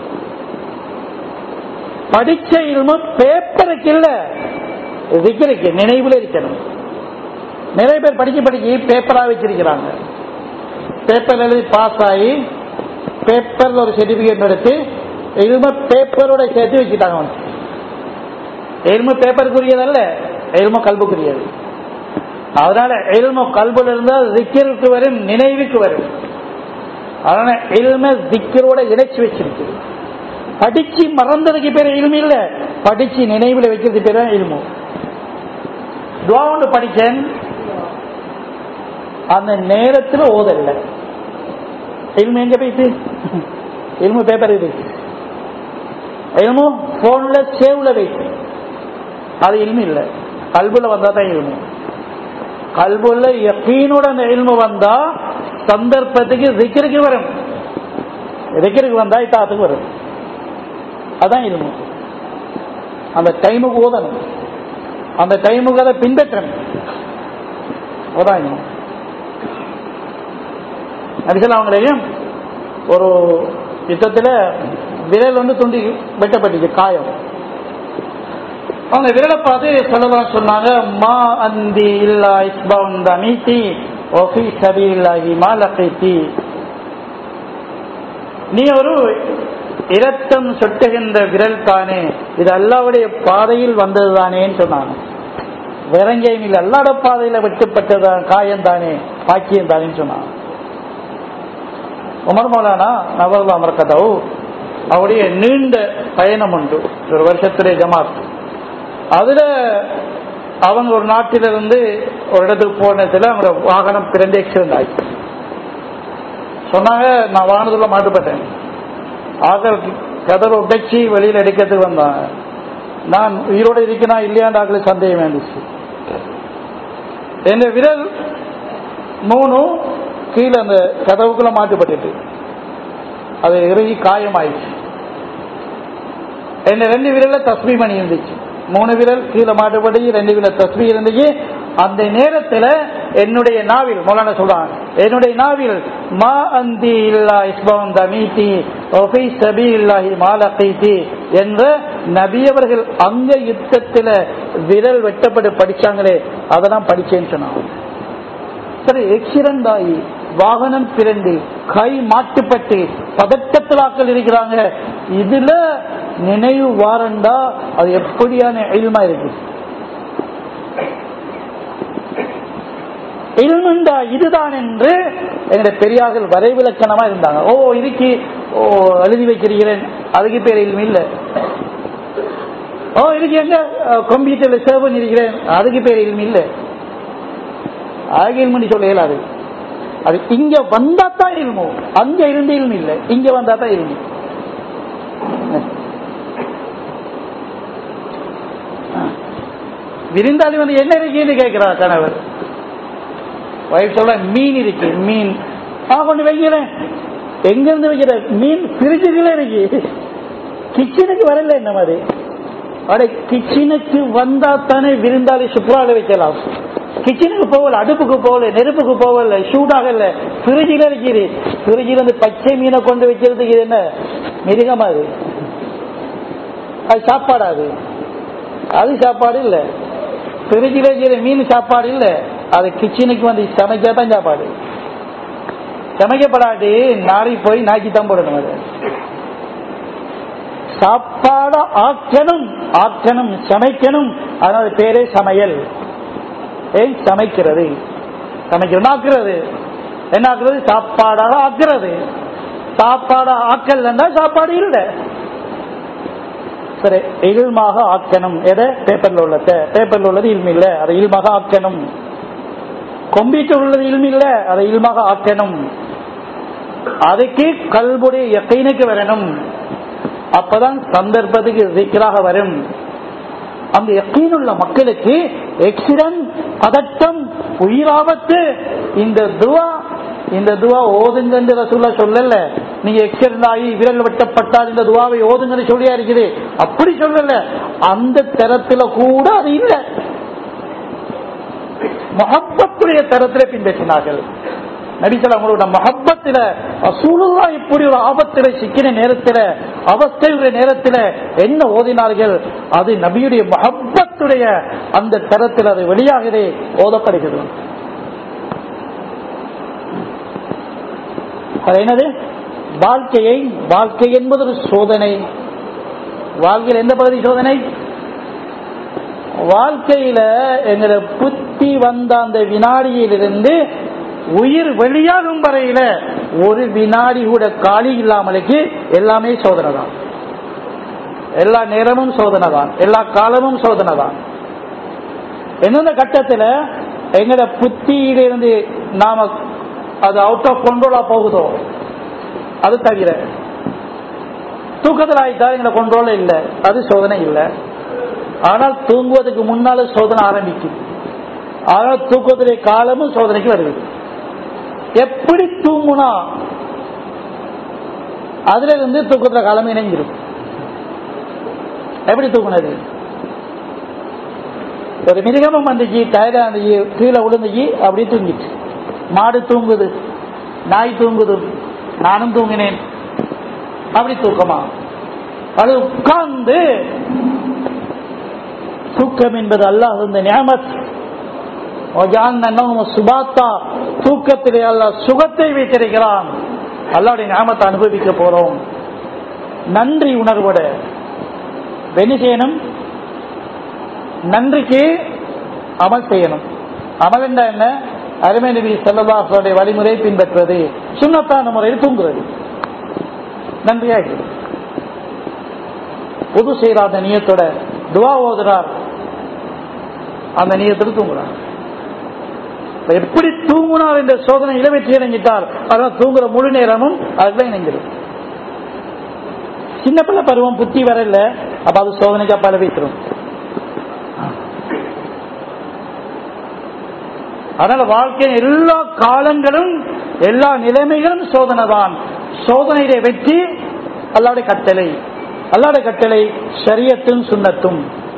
படிச்ச இல்மு பேப்பருக்கு இல்ல இருக்கிறதுக்கு நினைவுல இருக்கணும் நிறைய பேர் படிக்க படிக்க பேப்பரா வச்சிருக்கிறாங்க பேப்பர் எழுதி பாஸ் ஆகி பேப்பர்ல ஒரு சர்டிபிகேட் எடுத்து எலும பேப்பரோட சேர்த்து வச்சுட்டாங்க எலும பேப்பருக்குரியதல்ல எலும கல்புக்குரியது அதனால எலும கல்புல இருந்தால் திக்கிற்கு வரும் நினைவுக்கு வரும் அதனால எலும திக்கரோட இணைச்சு வச்சிருக்கு படிச்சு மறந்ததுக்கு பேர் எலுமு இல்ல படிச்சு நினைவுல வைக்கிறது பேர் எலுமு துவா ஒன்று படிச்சேன் அந்த நேரத்தில் ஓதல்ல எலுமு எங்க போயிட்டு எலுமு பேப்பர் இருக்கு எலுமு போன்ல சேவ்ல வைத்து அது இல்மு இல்ல கல்புல வந்தா தான் இல்மு கல்புல யக்கீனோட அந்த இல்மு வந்தா சந்தர்ப்பத்துக்கு திக்கிற்கு வரும் திக்கிற்கு வந்தா இத்தாத்துக்கு வரும் அதான் இல்மு அந்த டைமுக்கு ஓதணும் அந்த டைமுக்கு அதை பின்பற்றணும் அதான் இல்மு நபிசல் அவங்களையும் ஒரு யுத்தத்தில் விரல் வந்து துண்டி வெட்டப்பட்டுச்சு காயம் அவங்க விரலை பார்த்து சொல்லலாம் சொன்னாங்க மா அந்தி இல்லா இஸ்பவன் மீத்தி ஒஃபி சபி இல்லாஹி மா லகைத்தி நீ ஒரு இரத்தம் சொட்டுகின்ற விரல் தானே இது அல்லாவுடைய பாதையில் வந்ததுதானேன்னு சொன்னாங்க விரங்கையும் இல்லை அல்லாட பாதையில வெட்டுப்பட்டதான் காயம் தானே பாக்கியம் தானேன்னு சொன்னாங்க உமர் மௌலானா நவர்லா அமர்கதவு அவருடைய நீண்ட பயணம் உண்டு ஒரு வருஷத்துடைய ஜமாத் அதுல அவங்க ஒரு நாட்டிலிருந்து ஒரு இடத்துக்கு போனதுல அவங்க வாகனம் பிறந்து ஆக்சிடென்ட் ஆயிடுச்சு சொன்னாங்க நான் வாகனத்துல மாட்டுப்பட்டேன் ஆக கதவை உடைச்சி வெளியில எடுக்கிறதுக்கு வந்தாங்க நான் உயிரோட இருக்கனா இல்லையாண்டு ஆக்களுக்கு சந்தேகம் வேண்டுச்சு என் விரல் மூணு கீழே அந்த கதவுக்குள்ள மாட்டுப்பட்டுட்டு அது இறுதி காயமாயிடுச்சு என்ன ரெண்டு விரல்ல தஸ்மி மணி இருந்துச்சு மூணு விரல் கீழே மாட்டுப்பட்டு ரெண்டு விரல் தஸ்மி இருந்துச்சு அந்த நேரத்துல என்னுடைய நாவில் மௌலான சொல்றாங்க என்னுடைய நாவில் மா அந்தி இல்லா இஸ்பம் தமீதி ஒஃபை சபி இல்லாஹி மாலகைதி என்ற நபியவர்கள் அங்க யுத்தத்துல விரல் வெட்டப்பட்டு படிச்சாங்களே அதெல்லாம் படிச்சேன்னு சொன்னாங்க சரி எக்ஸிடென்ட் ஆகி வாகனம் பிறந்து கை மாட்டுப்பட்டு பதட்டத்திலாக்கள் இருக்கிறாங்க இதுல நினைவு வாரண்டா அது எப்படியான இல்மா இருக்கு இல்முண்டா இதுதான் என்று எங்களுடைய பெரியார்கள் வரைவிலக்கணமா இருந்தாங்க ஓ இதுக்கு ஓ எழுதி வைக்கிறீங்களேன் அதுக்கு பேர் இல்மு இல்ல ஓ இதுக்கு எங்க கம்ப்யூட்டர்ல சேவ் பண்ணிருக்கிறேன் அதுக்கு பேர் இல்மு இல்ல ஆகில் மணி சொல்ல இயலாது அது இங்க வந்தா தான் இல்மு அங்க இருந்து இல்மு இல்ல இங்க வந்தா தான் இல்மு விருந்தாளி வந்து என்ன இருக்குன்னு கேட்கிறார் கணவர் வயசு சொல்ற மீன் இருக்கு மீன் நான் கொண்டு வைக்கிறேன் எங்க இருந்து வைக்கிற மீன் பிரிட்ஜுக்குள்ள இருக்கு கிச்சனுக்கு வரல என்ன மாதிரி அட கிச்சனுக்கு வந்தா தானே விருந்தாளி சுற்றுலாவில் வைக்கலாம் கிச்சனுக்கு போகல அடுப்புக்கு போகல நெருப்புக்கு போகல சூடாகல பிரிட்ஜில் இருக்குது பிரிட்ஜில் வந்து பச்சை மீனை கொண்டு வைக்கிறதுக்கு இது என்ன மிருகமா அது அது சாப்பாடு அது அது சாப்பாடு இல்ல பிரிட்ஜில் இருக்கிற மீன் சாப்பாடு இல்ல அது கிச்சனுக்கு வந்து சமைக்கத்தான் சாப்பாடு சமைக்கப்படாட்டி நாரி போய் நாக்கி தான் போடணும் அது சாப்பாட ஆக்கணும் ஆக்கணும் சமைக்கணும் அதனால பேரே சமையல் ஏன் சமைக்கிறது சமைக்கிறது ஆக்குறது என்ன ஆக்குறது சாப்பாடாக ஆக்குறது சாப்பாடா ஆக்கலன்னா சாப்பாடு இல்லை சரி இல்மாக ஆக்கணும் எதை பேப்பர்ல உள்ளத பேப்பர்ல உள்ளது இல்மு இல்ல அதை இல்மாக ஆக்கணும் கம்ப்யூட்டர் உள்ளது இல்மு இல்ல அதை இல்மாக ஆக்கணும் அதுக்கு கல்புடைய எக்கைனுக்கு வரணும் அப்பதான் சந்தர்ப்பத்துக்கு சிக்கலாக வரும் அந்த எக்கீனுள்ள மக்களுக்கு எக்ஸிடென்ட் பதட்டம் உயிராபத்து இந்த துவா இந்த துவா ஓதுங்க என்று ரசூல்லா சொல்லல நீங்க எக்ஸிடென்ட் ஆகி விரல் வெட்டப்பட்டால் இந்த துவாவை ஓதுங்கன்னு சொல்லியா இருக்குது அப்படி சொல்லல அந்த தரத்துல கூட அது இல்லை மொஹப்பத்துடைய தரத்துல பின்பற்றினார்கள் நபிசல் அவங்களோட மஹப்பத்தில சூழலா இப்படி ஒரு ஆபத்தில சிக்கின நேரத்தில் அவஸ்தையுடைய நேரத்தில் என்ன ஓதினார்கள் அது நபியுடைய மஹப்பத்துடைய அந்த தரத்தில் அது வெளியாகவே ஓதப்படுகிறது அது என்னது வாழ்க்கையை வாழ்க்கை என்பது ஒரு சோதனை வாழ்க்கையில் எந்த பகுதி சோதனை வாழ்க்கையில எங்களை புத்தி வந்த அந்த வினாடியிலிருந்து உயிர் வெளியாகும் வரையில ஒரு வினாடி கூட காலி இல்லாமலுக்கு எல்லாமே சோதனை தான் எல்லா நேரமும் சோதனை தான் எல்லா காலமும் சோதனை தான் எந்தெந்த கட்டத்தில் எங்கட புத்தியிலிருந்து நாம அது அவுட் ஆஃப் கண்ட்ரோலா போகுதோ அது தவிர தூக்கத்தில் ஆயிட்டா எங்களை கண்ட்ரோல இல்லை அது சோதனை இல்லை ஆனால் தூங்குவதற்கு முன்னால சோதனை ஆரம்பிக்கும் ஆனால் தூக்கத்துடைய காலமும் சோதனைக்கு வருது எப்படி தூங்குனா அதுல இருந்து தூக்கத்துல காலம் இணைஞ்சிரும் எப்படி தூங்குனது ஒரு மிருகமும் வந்துச்சு டயர்டா இருந்துச்சு கீழே விழுந்துச்சு அப்படி தூங்கிச்சு மாடு தூங்குது நாய் தூங்குது நானும் தூங்கினேன் அப்படி தூக்கமா அது உட்கார்ந்து தூக்கம் என்பது அல்லாஹ் இந்த நியமத் சுபாத்தா தூக்கத்திலே அல்ல சுகத்தை வைத்திருக்கிறான் அல்லாவுடைய ஞாபகத்தை அனுபவிக்க போறோம் நன்றி உணர்வோட என்ன செய்யணும் நன்றிக்கு அமல் செய்யணும் அமல் என்ற என்ன அருமை நபி செல்லதாசனுடைய வழிமுறை பின்பற்றுவது சுண்ணத்தான முறையில் தூங்குறது நன்றியாக புது செய்யறாத நியத்தோட துவா ஓதுறார் அந்த நியத்தில் தூங்குறார் எப்படி தூங்குனார் என்ற சோதனை இளவெற்றி இணைஞ்சிட்டார் அதான் தூங்குற முழு நேரமும் அதுதான் இணைஞ்சிடும் சின்ன பிள்ளை பருவம் புத்தி வரல அப்ப அது சோதனைக்கு அப்பால வைத்திரும் அதனால வாழ்க்கையின் எல்லா காலங்களும் எல்லா நிலைமைகளும் சோதனை தான் சோதனையிலே வெற்றி அல்லாவுடைய கட்டளை அல்லாவுடைய கட்டளை சரியத்தும் சுண்ணத்தும்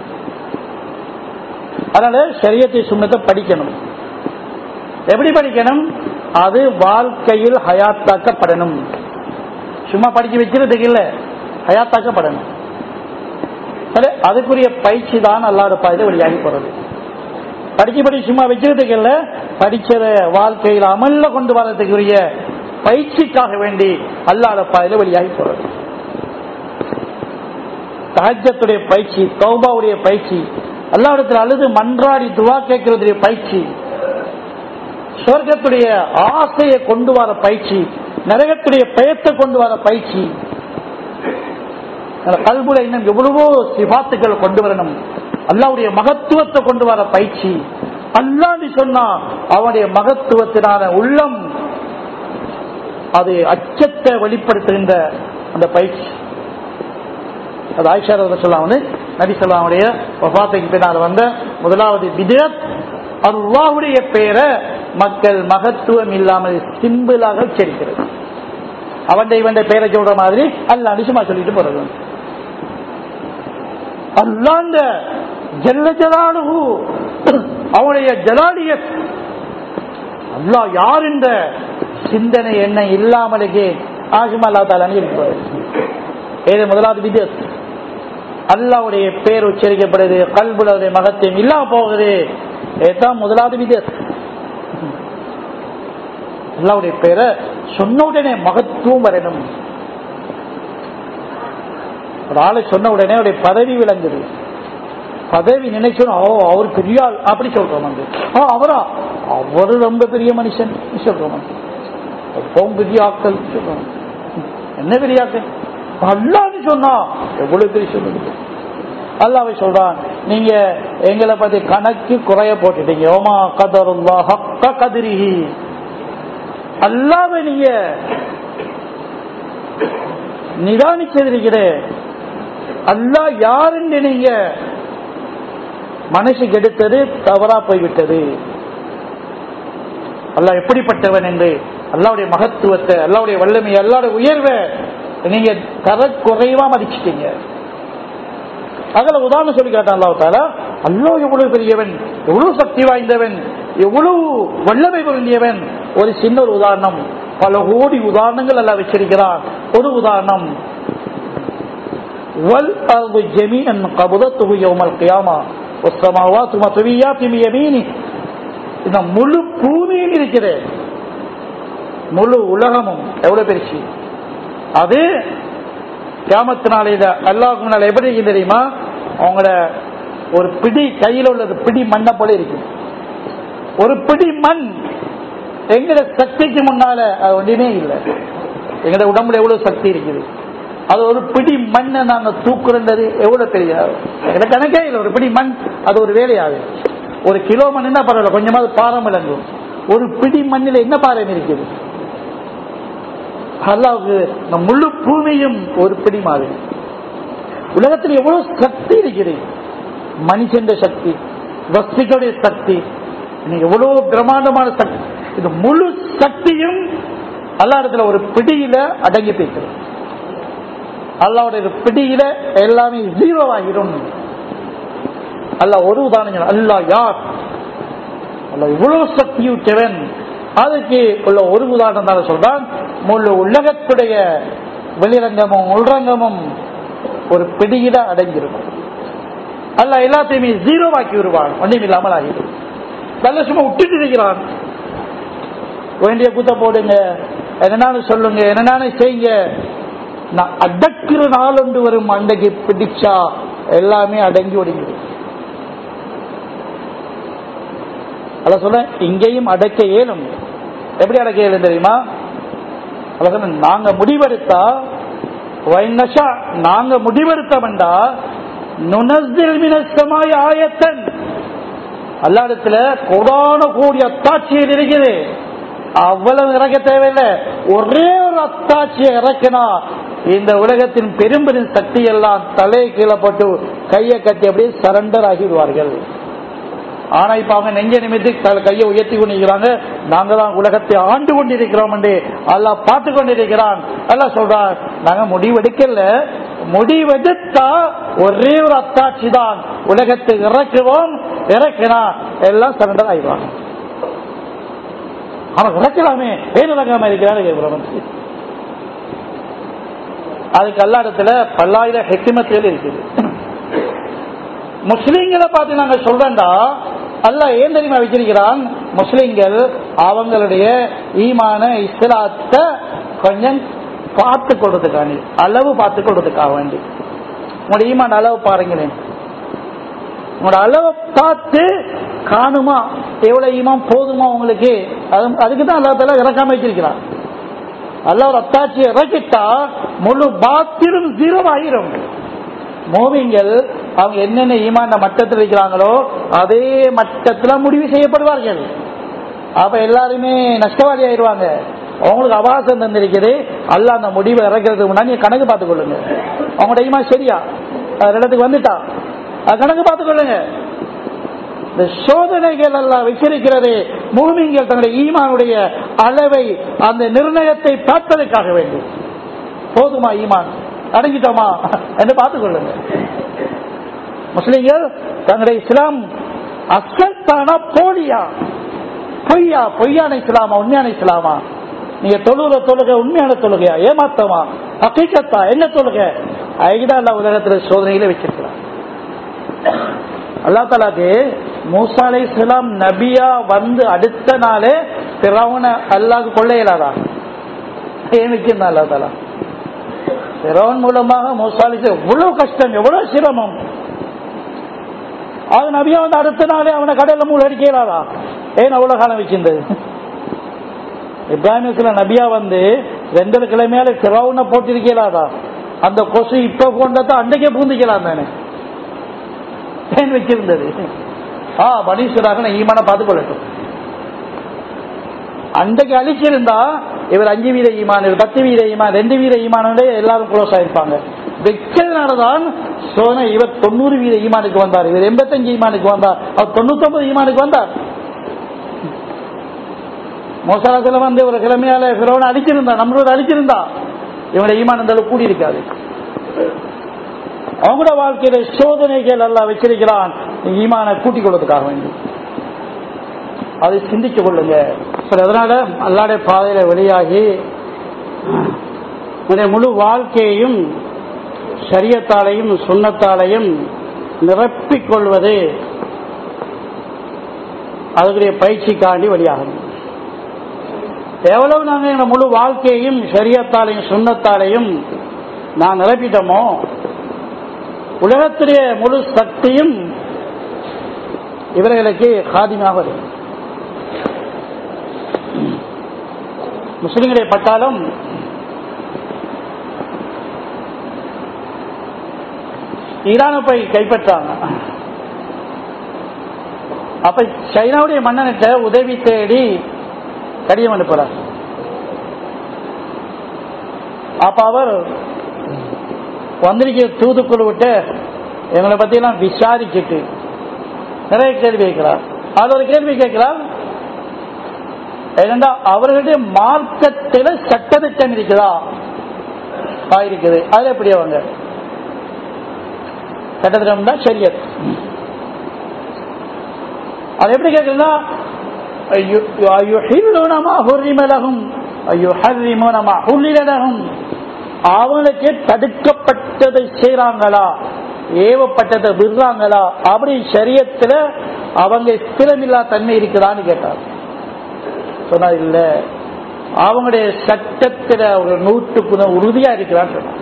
அதனால சரியத்தை சுண்ணத்தை படிக்கணும் எப்படி படிக்கணும் அது வாழ்க்கையில் ஹயாத்தாக்கப்படணும் சும்மா படிச்சு வச்சிருக்கிறதுக்கு இல்ல ஹயாத்தாக்கப்படணும் சரி, அதுக்குரிய பயிற்சி தான் அல்லாத பாதையில வெளியாகி போறது படிச்சு படிச்சு சும்மா வச்சிருக்கிறதுக்கு இல்ல படிச்சத வாழ்க்கையில் அமல்ல கொண்டு வரதுக்குரிய பயிற்சிக்காக வேண்டி அல்லாத பாதையில வெளியாகி போறது தஹஜத்துடைய பயிற்சி தௌபாவுடைய பயிற்சி அல்லாவிடத்தில் அழுது மன்றாடி துவா கேட்கறதுடைய பயிற்சி சொர்க்கத்துடைய ஆசையை கொண்டு வர பயிற்சி நரகத்துடைய பயத்தை கொண்டு வர பயிற்சி அந்த கல்புல இன்னும் எவ்வளவோ சிபாத்துக்கள் கொண்டு வரணும் அல்லாவுடைய மகத்துவத்தை கொண்டு வர பயிற்சி அல்லான்னு சொன்னா அவனுடைய மகத்துவத்தினான உள்ளம் அது அச்சத்தை வெளிப்படுத்துகின்ற அந்த பயிற்சி அது ஆயிஷா சொல்லலாம் வந்து நபி சொல்லாவுடைய வபாத்துக்கு பின்னால் வந்த முதலாவது விதத் அல்லாவுடைய பெயரை மக்கள் மகத்துவம் இல்லாமல் சிம்பிளாக உச்சரிக்கிறது அவன் இவன் பெயரை சொல்ற மாதிரி அல்ல சும்மா சொல்லிட்டு போறது அல்லாண்ட ஜல்ல ஜலாலுஹு அவனுடைய ஜலாலிய அல்லா யார் என்ற சிந்தனை என்ன இல்லாமலுக்கே ஆகுமா அல்லா தாலான்னு இருக்கிறது ஏது முதலாவது விதத் அல்லாவுடைய பேர் உச்சரிக்கப்படுது கல்புடைய மகத்தையும் இல்லாம போகுது இதுதான் முதலாவது விதத் அல்லாவுடைய பேரை சொன்ன உடனே மகத்துவம் வரணும் ஒரு ஆளை சொன்ன உடனே அவருடைய பதவி விளங்குது பதவி நினைச்சோம் ஓ அவர் பெரிய ஆள் அப்படி சொல்றோம் வந்து ஓ அவரா அவரு ரொம்ப பெரிய மனுஷன் சொல்றோம் வந்து எப்பவும் பெரிய ஆட்கள் சொல்றோம் என்ன பெரிய ஆட்கள் அல்லான்னு சொன்னா எவ்வளவு பெரிய சொல்லுங்க அல்லாவை சொல்றான் நீங்க எங்களை பத்தி கணக்கு குறைய போட்டுட்டீங்க ஓமா கதருல்லா ஹக்க கதிரிஹி அல்லாவை நீங்க நிதானிச்சிருக்கிறே அல்லா யாருன்னு நீங்க மனசுக்கு எடுத்தது தவறா போய்விட்டது அல்லாஹ் எப்படிப்பட்டவன் என்று அல்லாவுடைய மகத்துவத்தை அல்லாவுடைய வல்லமை அல்லாவுடைய உயர்வை நீங்க தர குறைவா மதிச்சிட்டீங்க அதுல உதாரணம் சொல்லி கேட்டான் அல்லாஹ் தாலா அல்லோ எவ்வளவு பெரியவன் எவ்வளவு சக்தி வாய்ந்தவன் எவ்வளவு வல்லமை பொருந்தியவன் ஒரு சின்ன ஒரு உதாரணம் பல கோடி உதாரணங்கள் எல்லாம் வச்சிருக்கிறான் ஒரு உதாரணம் والأرض جميعا قبضته يوم القيامة والسماوات مطويات بيمينه இந்த முழு பூமியும் இருக்கிறது முழு உலகமும் எவ்வளவு பெருசு அது கியாமத்து நாளையில அல்லாஹுக்கு முன்னால எப்படி இருக்கு தெரியுமா அவங்களோட ஒரு பிடி கையில உள்ளது பிடி மண்ணை போல இருக்கு ஒரு பிடி மண் எங்கட சக்திக்கு முன்னால அது ஒன்றுமே இல்லை எங்கட உடம்புல எவ்வளவு சக்தி இருக்குது அது ஒரு பிடி மண்ணை நாங்க தூக்குறது எவ்வளவு பெரிய எங்கட கணக்கே இல்லை ஒரு பிடி மண் அது ஒரு வேலையாகும் ஒரு கிலோ மண் என்ன பரவாயில்ல கொஞ்சமாவது பாரம் விளங்கும் ஒரு பிடி மண்ணில் என்ன பாரம் இருக்குது அல்லாவுக்கு இந்த முழு பூமியும் ஒரு பிடி மாதிரி உலகத்தில் எவ்வளவு சக்தி இருக்குது மனுஷன் சக்தி வஸ்திகளுடைய சக்தி இன்னைக்கு எவ்வளவு பிரம்மாண்டமான சக்தி இது முழு சக்தியும் அல்லா இடத்துல ஒரு பிடியில அடங்கி போய்க்கிறது அல்லாவுடைய பிடியில எல்லாமே ஜீரோ ஆகிடும் அல்ல ஒரு உதாரணம் அல்லா யார் அல்ல இவ்வளவு சக்தியுற்றவன் அதுக்கு உள்ள ஒரு உதாரணம் தான் சொல்றான் முழு உலகத்துடைய வெளிரங்கமும் உள்ரங்கமும் ஒரு பிடியில அடங்கியிருக்கும் அல்ல எல்லாத்தையுமே ஜீரோவாக்கி விடுவான் ஒன்றும் இல்லாமல் ஆகிடும் நல்ல சும்மா விட்டுட்டு இருக்கிறான் வேண்டிய குத்த போடுங்க என்னன்னு சொல்லுங்க என்னன்னு செய்யுங்க நான் அடக்கிற நாள் ஒன்று வரும் அன்றைக்கு பிடிச்சா எல்லாமே அடங்கி ஒடுங்கிடும் அல்ல சொல்ல இங்கேயும் அடக்க இயலும் எப்படி அடக்க இயலும் தெரியுமா அல்ல சொல்ல நாங்க முடிவெடுத்தா வைநஷா நாங்க முடிவெடுத்தவன்டா நுணஸ்தில் மினசமாய் ஆயத்தன் அல்லாடத்துல கோடான கோடி அத்தாட்சியில் இருக்குது அவ்வளவு இறக்க தேவையில்லை ஒரே ஒரு அத்தாட்சியை இறக்கினா இந்த உலகத்தின் பெரும் பெரும் சக்தி எல்லாம் தலையை கீழே போட்டு கையை கட்டி அப்படியே சரண்டர் ஆகிவிடுவார்கள் ஆனா இப்ப அவங்க நெஞ்ச நிமித்தி க- கையை உயர்த்தி கொண்டிருக்கிறாங்க நாங்க தான் உலகத்தை ஆண்டு கொண்டிருக்கிறோம் என்று அல்லாஹ் பார்த்து கொண்டிருக்கிறான் எல்லாம் சொல்றான் நாங்க முடிவெடுக்கல முடிவெடுத்தா ஒரே ஒரு அத்தாட்சி தான் உலகத்தை இறக்குவோம் இறக்கினா எல்லாம் சரண்டர் ஆயிடுவாங்க அவன் இறக்கலாமே ஏன் இறக்காம இருக்கிறாரு கேட்கிறவன் அதுக்கு அல்லாடத்துல பல்லாயிரம் ஹெக்கிமத்துகள் இருக்குது முஸ்லீம்களை பார்த்து நாங்க சொல்றோம்டா அல்லாஹ் ஏன் தெரியுமா வச்சிருக்கிறான் முஸ்லீம்கள் அவங்களுடைய ஈமான இஸ்லாத்தை கொஞ்சம் பார்த்து கொடுத்துக்காண்டி அளவு பார்த்து கொடுத்துக்காக வேண்டி உங்களோட ஈமான் அளவு பாருங்களேன் உங்களோட அளவை பார்த்து காணுமா எவ்வளவு ஈமான் போதுமா உங்களுக்கு அது- அதுக்கு தான் அல்லா தலா இறக்காம வச்சிருக்கிறான் அல்ல ஒரு அத்தாட்சியை இறக்கிட்டா முழு பாத்திரம் ஜீரோ ஆயிரும் மோவிங்கள் அவங்க என்னென்ன ஈமாண்ட மட்டத்தில் இருக்கிறாங்களோ அதே மட்டத்தில் முடிவு செய்யப்படுவார்கள் அப்ப எல்லாருமே நஷ்டவாதி ஆயிடுவாங்க அவங்களுக்கு அவாசம் தந்திருக்குது அல்ல அந்த முடிவை இறக்கிறதுக்கு முன்னாடி நீங்க கணக்கு பார்த்துக் கொள்ளுங்க அவங்களோட ஈமான் சரியா அது இடத்துக்கு வந்துட்டா அது கணக்கு பார்த்துக் கொள்ளுங்க இந்த சோதனைகள் எல்லாம் வச்சிருக்கிறது மூமிங்கள் தங்களுடைய ஈமானுடைய அளவை அந்த நிர்ணயத்தை பார்ப்பதற்காக வேண்டும் போதுமா ஈமான் அடங்கிட்டோமா என்று பார்த்துக் கொள்ளுங்க முஸ்லிம்கள் தங்களுடைய இஸ்லாம் அசத்தானா போலியா பொய்யா பொய்யான இஸ்லாமா உண்மையான இஸ்லாமா நீங்க தொழுகிற தொழுகை உண்மையான தொழுகையா ஏமாத்தமா ஹக்கீக்கத்தா என்ன தொழுகை அதுதான் அல்லா உலகத்துல சோதனையில வச்சிருக்கிறான் அல்லா தாலாக்கு மூசா அலை இஸ்லாம் நபியா வந்து அடுத்த நாளே பிறவன அல்லாஹ் கொள்ள இயலாதா ஏன் வச்சிருந்தா அல்லா தாலா பிறவன் மூலமாக மூசா அலை இஸ்லாம் எவ்வளவு கஷ்டம் எவ்வளவு சிரமம் அது நபியா வந்து அடுத்த நாளே அவனை கடையில மூல அடிக்க இயலாதா ஏன் அவ்வளவு காலம் வச்சிருந்தது இப்ராஹிம் இஸ்லாம் நபியா வந்து ரெண்டரை கிழமையால பிறவுன போட்டிருக்கலாதா அந்த கொசு இப்ப கொண்டதான் அன்றைக்கே பூந்திக்கலாம் தானே ஏன் வச்சிருந்தது ஆ பனீஸ்வராக நான் ஈமான பார்த்து கொள்ளட்டும் அன்றைக்கு அழிச்சிருந்தா இவர் அஞ்சு வீத ஈமான் இவர் பத்து வீத ஈமான் ரெண்டு வீத ஈமானோட எல்லாரும் க்ளோஸ் ஆயிருப்பாங்க வச்சதுனாலதான் சோன இவர் தொண்ணூறு வீத ஈமானுக்கு வந்தார் இவர் எண்பத்தஞ்சு ஈமானுக்கு வந்தார் அவர் தொண்ணூத்தி ஒன்பது ஈமானுக்கு வந்தார் மோசாலத்துல வந்து ஒரு கிழமையால பிறவனை அழிச்சிருந்தா நம்மளோட அழிச்சிருந்தா இவனுடைய ஈமான் அந்த அளவுக்கு கூடி இருக்காது அவங்களோட வாழ்க்கையில சோதனைகள் எல்லாம் வச்சிருக்கிறான் ஈமான கூட்டிக் கொள்வதற்காக வேண்டி அதை சிந்திச்சு கொள்ளுங்க சரி அதனால அல்லாடைய பாதையில வெளியாகி உன்னுடைய முழு வாழ்க்கையையும் சரியத்தாலையும் சுண்ணத்தாலையும் நிரப்பிக் கொள்வது அதுக்குரிய பயிற்சிக்காண்டி வெளியாகணும் எவ்வளவு நாங்கள் எங்க முழு வாழ்க்கையையும் சரியத்தாலையும் சுண்ணத்தாலையும் நான் நிரப்பிட்டோமோ உலகத்துடைய முழு சக்தியும் இவர்களுக்கு காதிமாக வரும் முஸ்லிம்களை பட்டாலும் ஈரானை போய் கைப்பற்றாங்க அப்ப சைனாவுடைய மன்னனிட்ட உதவி தேடி கடிதம் அனுப்புறார் அப்ப அவர் வந்திருக்கிற தூதுக்குழு விட்டு எங்களை பத்தி எல்லாம் விசாரிச்சுட்டு நிறைய கேள்வி கேட்கிறார் அது ஒரு கேள்வி கேட்கிறார் ஏனென்றா அவர்களுடைய மார்க்கத்தில் சட்டத்திட்டம் இருக்குதா ஆ, இருக்குது அது எப்படி அவங்க சட்டத்திட்டம் தான் சரியத் அது எப்படி கேட்குறதுன்னா அவனுக்கு தடுக்கப்பட்டதை செய்யறாங்களா ஏவப்பட்டதை விடுறாங்களா அப்படி சரியத்துல அவங்க ஸ்திரமில்லா தன்மை இருக்குதான்னு கேட்டார் சொன்னா இல்ல அவங்களுடைய சட்டத்துல ஒரு நூற்றுக்கு நூறு உறுதியா இருக்கிறான்னு சொன்னார்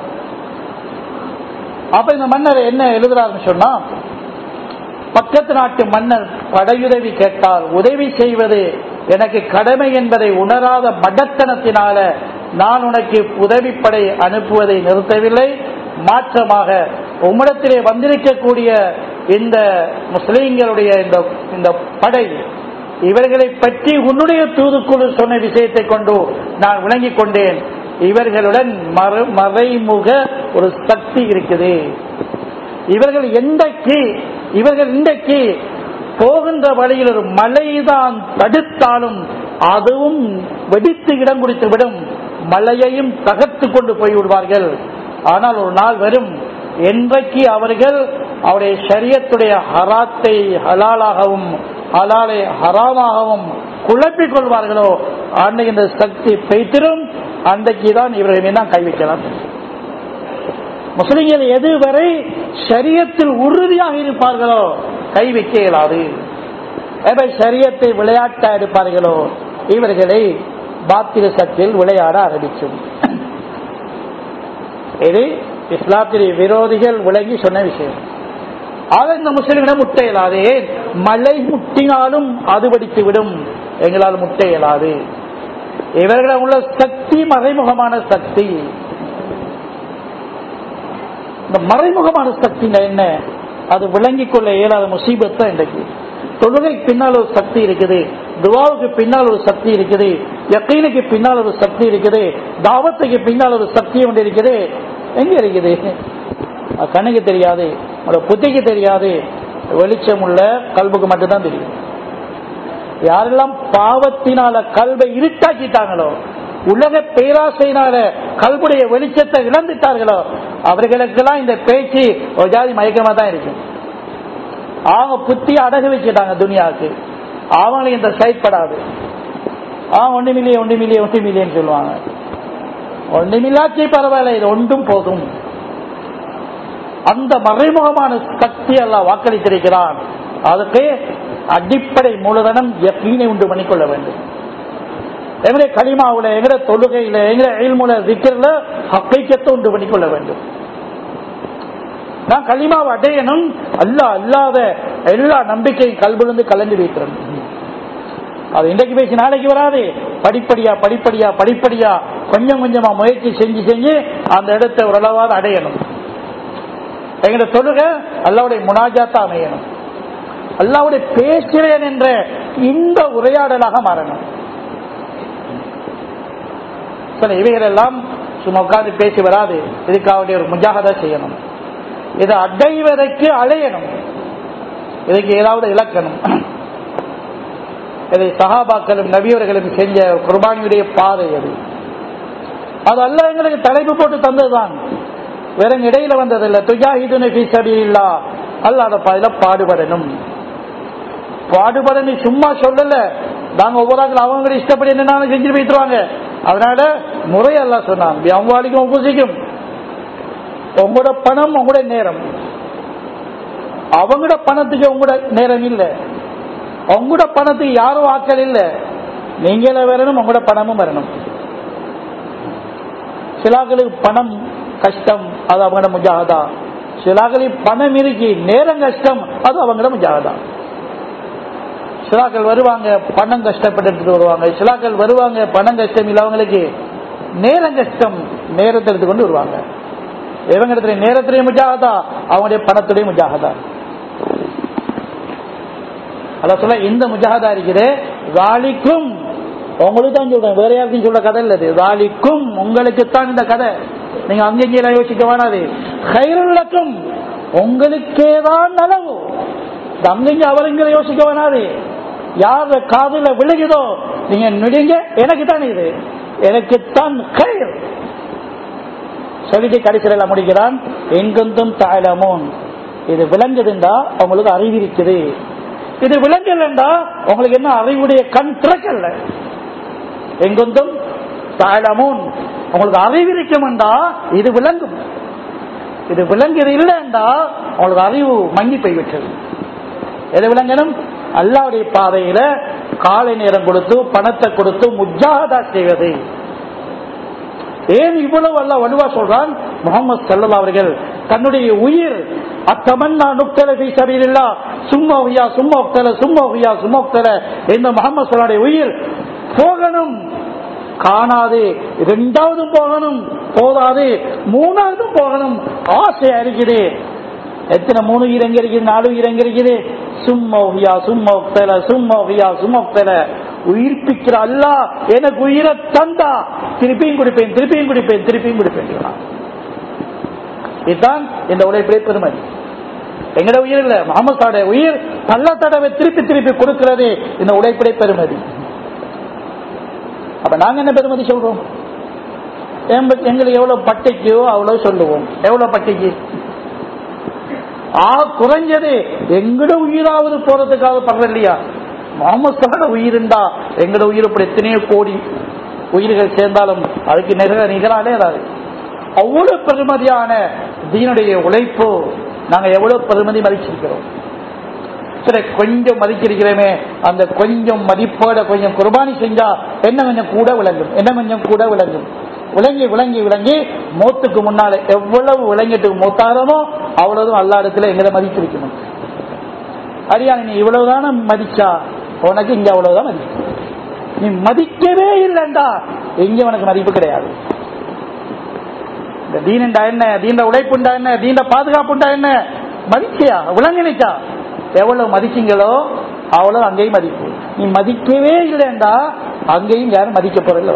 அப்ப இந்த மன்னர் என்ன எழுதுறாருன்னு சொன்னா பக்கத்து நாட்டு மன்னர் படையுதவி கேட்டால் உதவி செய்வது எனக்கு கடமை என்பதை உணராத மடத்தனத்தினால நான் உனக்கு உதவிப்படை அனுப்புவதை நிறுத்தவில்லை மாற்றமாக உம்மிடத்திலே வந்திருக்கக்கூடிய இந்த முஸ்லிம்களுடைய இந்த இந்த படை இவர்களை பற்றி உன்னுடைய தூதுக்குழு சொன்ன விஷயத்தை கொண்டு நான் விளங்கிக் கொண்டேன் இவர்களுடன் மறு மறைமுக ஒரு சக்தி இருக்குது இவர்கள் எந்தைக்கு இவர்கள் இன்றைக்கு போகின்ற வழியில் ஒரு மலைதான் தடுத்தாலும் அதுவும் வெடித்து இடம் குடித்து விடும் மலையையும் தகர்த்து கொண்டு போய் விடுவார்கள் ஆனால் ஒரு நாள் வரும் என்றைக்கு அவர்கள் அவருடைய சரியத்துடைய ஹராத்தை ஹலாலாகவும் ஹலாலை ஹராமாகவும் குழப்பிக் கொள்வார்களோ அன்னைக்கு இந்த சக்தி பெய்திரும் அன்றைக்கு தான் இவர்கள் மீது கை வைக்கலாம் முஸ்லிம்கள் எதுவரை சரியத்தில் உறுதியாக இருப்பார்களோ கை வைக்க இயலாது எவை சரியத்தை விளையாட்டா இருப்பார்களோ இவர்களை பாத்திர சத்தில் விளையாட ஆரம்பிக்கும் இது இஸ்லாத்திரிய விரோதிகள் விளங்கி சொன்ன விஷயம் ஆக இந்த முஸ்லிமிடம் முட்டை இயலாது ஏன் மழை முட்டினாலும் அது படித்து விடும் எங்களால் முட்டை இயலாது இவர்களிடம் உள்ள சக்தி மறைமுகமான சக்தி இந்த மறைமுகமான சக்தி என்ன அது விளங்கிக் கொள்ள இயலாத முசீபத்தை இன்றைக்கு தொழுகைக்கு பின்னால் ஒரு சக்தி இருக்குது துவாவுக்கு பின்னால் ஒரு சக்தி இருக்குது யக்கீனுக்கு பின்னால் ஒரு சக்தி இருக்குது தாவத்துக்கு பின்னால் ஒரு சக்தி ஒன்று இருக்குது எங்க இருக்குது அது கண்ணுக்கு தெரியாது உங்களோட புத்திக்கு தெரியாது வெளிச்சம் உள்ள கல்புக்கு மட்டும்தான் தெரியும் யாரெல்லாம் பாவத்தினால கல்வை இருட்டாக்கிட்டாங்களோ உலக பேராசையினால கல்புடைய வெளிச்சத்தை இழந்துட்டார்களோ அவர்களுக்கெல்லாம் இந்த பேச்சு ஒரு ஜாதி மயக்கமா தான் இருக்கும் அவங்க புத்தி அடகு வச்சுட்டாங்க துனியாவுக்கு அவங்களுக்கு இந்த செயற்படாது ஆ ஒன்று மில்லியன் ஒன்று மில்லியன் ஒன்று மில்லியன் சொல்லுவாங்க ஒன்று மில்லாச்சி பரவாயில்ல இது ஒன்றும் போதும் அந்த மறைமுகமான சக்தி எல்லாம் வாக்களித்திருக்கிறான் அதுக்கு அடிப்படை மூலதனம் எப்பீனை உண்டு பண்ணிக்கொள்ள வேண்டும் எங்களுடைய களிமாவுல எங்கட தொழுகையில எங்கட எழில்முல விக்கிறல ஹக்கைக்கத்தை உண்டு பண்ணிக்கொள்ள வேண்டும் நான் களிமாவை அடையணும் அல்ல அல்லாத எல்லா நம்பிக்கையும் கல்விலிருந்து கலந்து வைக்கிறோம் அது இன்றைக்கு பேசி நாளைக்கு வராது படிப்படியா படிப்படியா படிப்படியா கொஞ்சம் கொஞ்சமா முயற்சி செஞ்சு செஞ்சு அந்த இடத்தை ஓரளவாக அடையணும் எங்கட தொழுகை அல்லாவுடைய முனாஜாத்தா அமையணும் அல்லாவுடைய பேசுகிறேன் என்ற இந்த உரையாடலாக மாறணும் சில இவைகள் எல்லாம் சும்மா உட்கார்ந்து பேசி வராது இதுக்காக ஒரு முஜாகதா செய்யணும் இதை அடைவதற்கு அலையணும் இதுக்கு ஏதாவது இலக்கணும் இதை சகாபாக்களும் நபியவர்களும் செஞ்ச குர்பானியுடைய பாதை அது அது அல்ல எங்களுக்கு தலைப்பு போட்டு தந்ததுதான் வேற இடையில வந்ததில்லை துஜாஹிதுன ஃபீ சபீலில்லா அல்லாத பாதையில பாடுபடணும் பாடுபடணும் சும்மா சொல்லல நாங்க ஒவ்வொரு ஆக்கள் அவங்க இஷ்டப்படி என்ன செஞ்சு வைத்துருவாங்க அதனால முறையெல்லாம் சொன்னாங்க அம்பாலிக்கும் உபசிக்கும் உங்களோட பணம் உங்களோட நேரம் அவங்களோட பணத்துக்கு உங்களோட நேரம் இல்லை உங்களோட பணத்துக்கு யாரும் ஆக்கள் இல்லை நீங்கள வரணும் உங்களோட பணமும் வரணும் சிலாக்களுக்கு பணம் கஷ்டம் அது அவங்களோட முஜாகதா சிலாக்களுக்கு பணம் இருக்கு நேரம் கஷ்டம் அது அவங்களோட முஜாகதா சிலாக்கள் வருவாங்க பணம் கஷ்டப்பட்டு வருவாங்க சிலாக்கள் வருவாங்க பணம் கஷ்டம் இல்லை அவங்களுக்கு நேரம் கஷ்டம் நேரத்தை எடுத்துக்கொண்டு வருவாங்க இவங்க இடத்துல நேரத்திலேயே முஜாகதா அவங்களுடைய பணத்துடைய முஜாகதா அத சொல்ல இந்த முஜாகதா இருக்குது ராலிக்கும் உங்களுக்கு தான் சொல்றேன் வேற யாருக்கும் சொல்ற கதை இல்ல இது ராலிக்கும் உங்களுக்கு தான் இந்த கதை நீங்க அங்கெல்லாம் யோசிக்க வேணாது கைருள்ளக்கும் உங்களுக்கே தான் நலவு அங்கங்க அவருங்கிற யோசிக்க வேணாது யார காதுல விழுகுதோ நீங்க நுடிங்க எனக்கு தான் இது எனக்குத்தான் கயிறு சொல்லிட்டு கடைசியில முடிக்கிறான் எங்கெந்தும் தாயலமோன் இது விளங்குதுண்டா உங்களுக்கு அறிவு இருக்குது இது விளங்கலண்டா உங்களுக்கு என்ன அறிவுடைய கண் திறக்கல எங்கெந்தும் தாயலமோன் உங்களுக்கு அறிவு இருக்குமெண்டா இது விளங்கும் இது விளங்குது இல்லைண்டா உங்களுக்கு அறிவு மங்கி போய்விட்டது எது விளங்கணும் அல்லாவுடைய பாதையில காலை நேரம் கொடுத்து பணத்தை கொடுத்து முஜாகதா செய்வது ஏன் இவ்வளவு அல்ல வலுவா சொல்றான் முகமது சல்லா அவர்கள் தன்னுடைய உயிர் அத்தமன்னா நுக்தல பி சபீலில்லா சும்மா உய்யா சும்மா உக்தல சும்மா உய்யா சும்மா உக்தல இந்த முகமது சல்லாவுடைய உயிர் போகணும் காணாது இரண்டாவதும் போகணும் போதாது மூணாவதும் போகணும் ஆசை இருக்குது எத்தனை மூணு உயிர் எங்க இருக்குது நாலு உயிர் எங்க இருக்குது சும்மா உய்யா சும்மா உக்தல சும்மா உய்யா சும்மா உக்தல உயிர்ப்பிக்கிற அல்லா எனக்கு உயிரை தந்தா திருப்பியும் குடிப்பேன் திருப்பியும் குடிப்பேன் திருப்பியும் குடிப்பேன் இதுதான் இந்த உழைப்பிலே பெருமை எங்கட உயிர் இல்ல முகமது உயிர் பல தடவை திருப்பி திருப்பி கொடுக்கிறது இந்த உழைப்பிடை பெருமதி அப்ப நாங்க என்ன பெருமதி சொல்றோம் எம்ப- எங்களுக்கு எவ்வளவு பட்டைக்கோ அவ்வளவு சொல்லுவோம் எவ்வளவு பட்டைக்கு ஆ குறைஞ்சது எங்கட உயிராவது போறதுக்காக பரவாயில்லையா முகமது உயிருண்டா எங்கட உயிர் இப்படி எத்தனையோ கோடி உயிர்கள் சேர்ந்தாலும் அதுக்கு நிகர நிகராலே அதாவது அவ்வளவு பெருமதியான தீனுடைய உழைப்பு நாங்க எவ்வளவு பெருமதி மதிச்சிருக்கிறோம் சரி கொஞ்சம் மதிச்சிருக்கிறோமே அந்த கொஞ்சம் மதிப்போட கொஞ்சம் குர்பானி செஞ்சா என்ன கொஞ்சம் கூட விளங்கும் என்ன கொஞ்சம் கூட விளங்கும் விளங்கி விளங்கி விளங்கி மோத்துக்கு முன்னால எவ்வளவு விளங்கிட்டு மூத்தாரமோ அவ்வளவும் அல்லா இடத்துல எங்களை மதிச்சிருக்கணும் அரியாணி நீ இவ்வளவுதான மதிச்சா உனக்கு இங்க அவ்வளவுதான் மதிப்பு நீ மதிக்கவே இல்லைண்டா எங்க உனக்கு மதிப்பு கிடையாது இந்த தீனண்டா என்ன தீண்ட உழைப்புண்டா என்ன தீண்ட பாதுகாப்புண்டா என்ன மதிச்சியா விளங்கினிச்சா எவ்வளவு மதிச்சீங்களோ அவ்வளவு அங்கேயும் மதிப்பு நீ மதிக்கவே இல்லைண்டா அங்கேயும் யாரும் மதிக்க போறதில்ல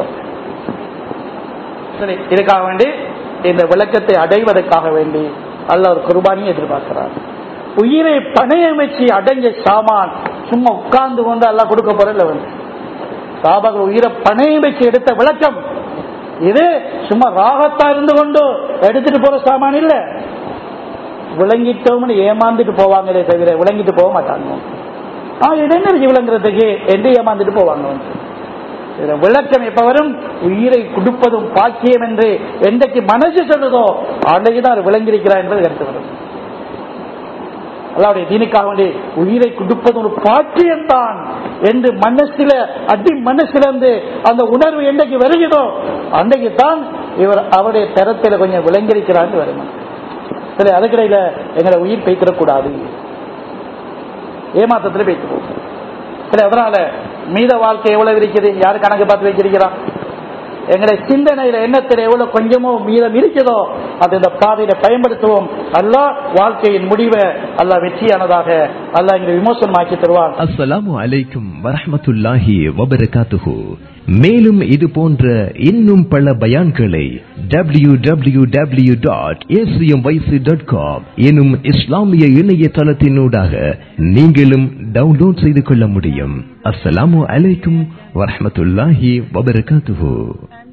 சரி இதுக்காக வேண்டி இந்த விளக்கத்தை அடைவதற்காக வேண்டி அல்ல ஒரு குர்பானியை எதிர்பார்க்கிறார் உயிரை பணையமைச்சு அடைஞ்ச சாமான் சும்மா உட்கார்ந்து கொண்டு எல்லாம் கொடுக்க போறதில்ல வந்து சாபாக்கள் உயிரை பணையமைச்சு எடுத்த விளக்கம் இது சும்மா ராகத்தா இருந்து கொண்டு எடுத்துட்டு போற சாமான் இல்ல விளங்கிட்டோம்னு ஏமாந்துட்டு போவாங்களே தவிர விளங்கிட்டு போக மாட்டாங்க ஆ இடைநெறிஞ்சு விளங்குறதுக்கு என்று ஏமாந்துட்டு போவாங்க வந்து இதுல விளக்கம் எப்ப வரும் உயிரை கொடுப்பதும் பாக்கியம் என்று என்றைக்கு மனசு சொல்லுதோ அன்றைக்கு தான் அவர் விளங்கியிருக்கிறார் என்பது கருத்து வரும் அல்லாவுடைய தீனுக்காக வேண்டி உயிரை கொடுப்பது ஒரு பாக்கியம்தான் என்று மனசில அடி மனசிலிருந்து அந்த உணர்வு என்றைக்கு வருகிறதோ அன்றைக்கு தான் இவர் அவருடைய தரத்தில் கொஞ்சம் விளங்கியிருக்கிறான்னு வரும் சரி அதுக்கிடையில எங்களை உயிர் பெய்த்திடக்கூடாது ஏமாத்தத்தில் பேச்சு போகும் சரி அதனால மீத வாழ்க்கை எவ்வளவு இருக்குது யாரு கணக்கு பார்த்து வச்சிருக்கிறான் எங்களுடைய சிந்தனையில எண்ணத்தில் எவ்வளவு கொஞ்சமோ மீதம் இருக்குதோ அது இந்த பாதையில பயன்படுத்துவோம் அல்ல வாழ்க்கையின் முடிவை அல்ல வெற்றியானதாக அல்ல எங்களை விமோசனமாக்கி தருவான் அஸ்ஸலாமு அலைக்கும் வரஹ்மத்துல்லாஹி வபரகாத்துஹு மேலும் இது போன்ற இன்னும் பல பயான்களை W W W dot dot com எனும் இஸ்லாமிய இணையதளத்தினூடாக நீங்களும் டவுன்லோட் செய்து கொள்ள முடியும் அஸ்ஸலாமு அலைக்கும் வரஹ்மத்துல்லாஹி வபரகாத்துஹு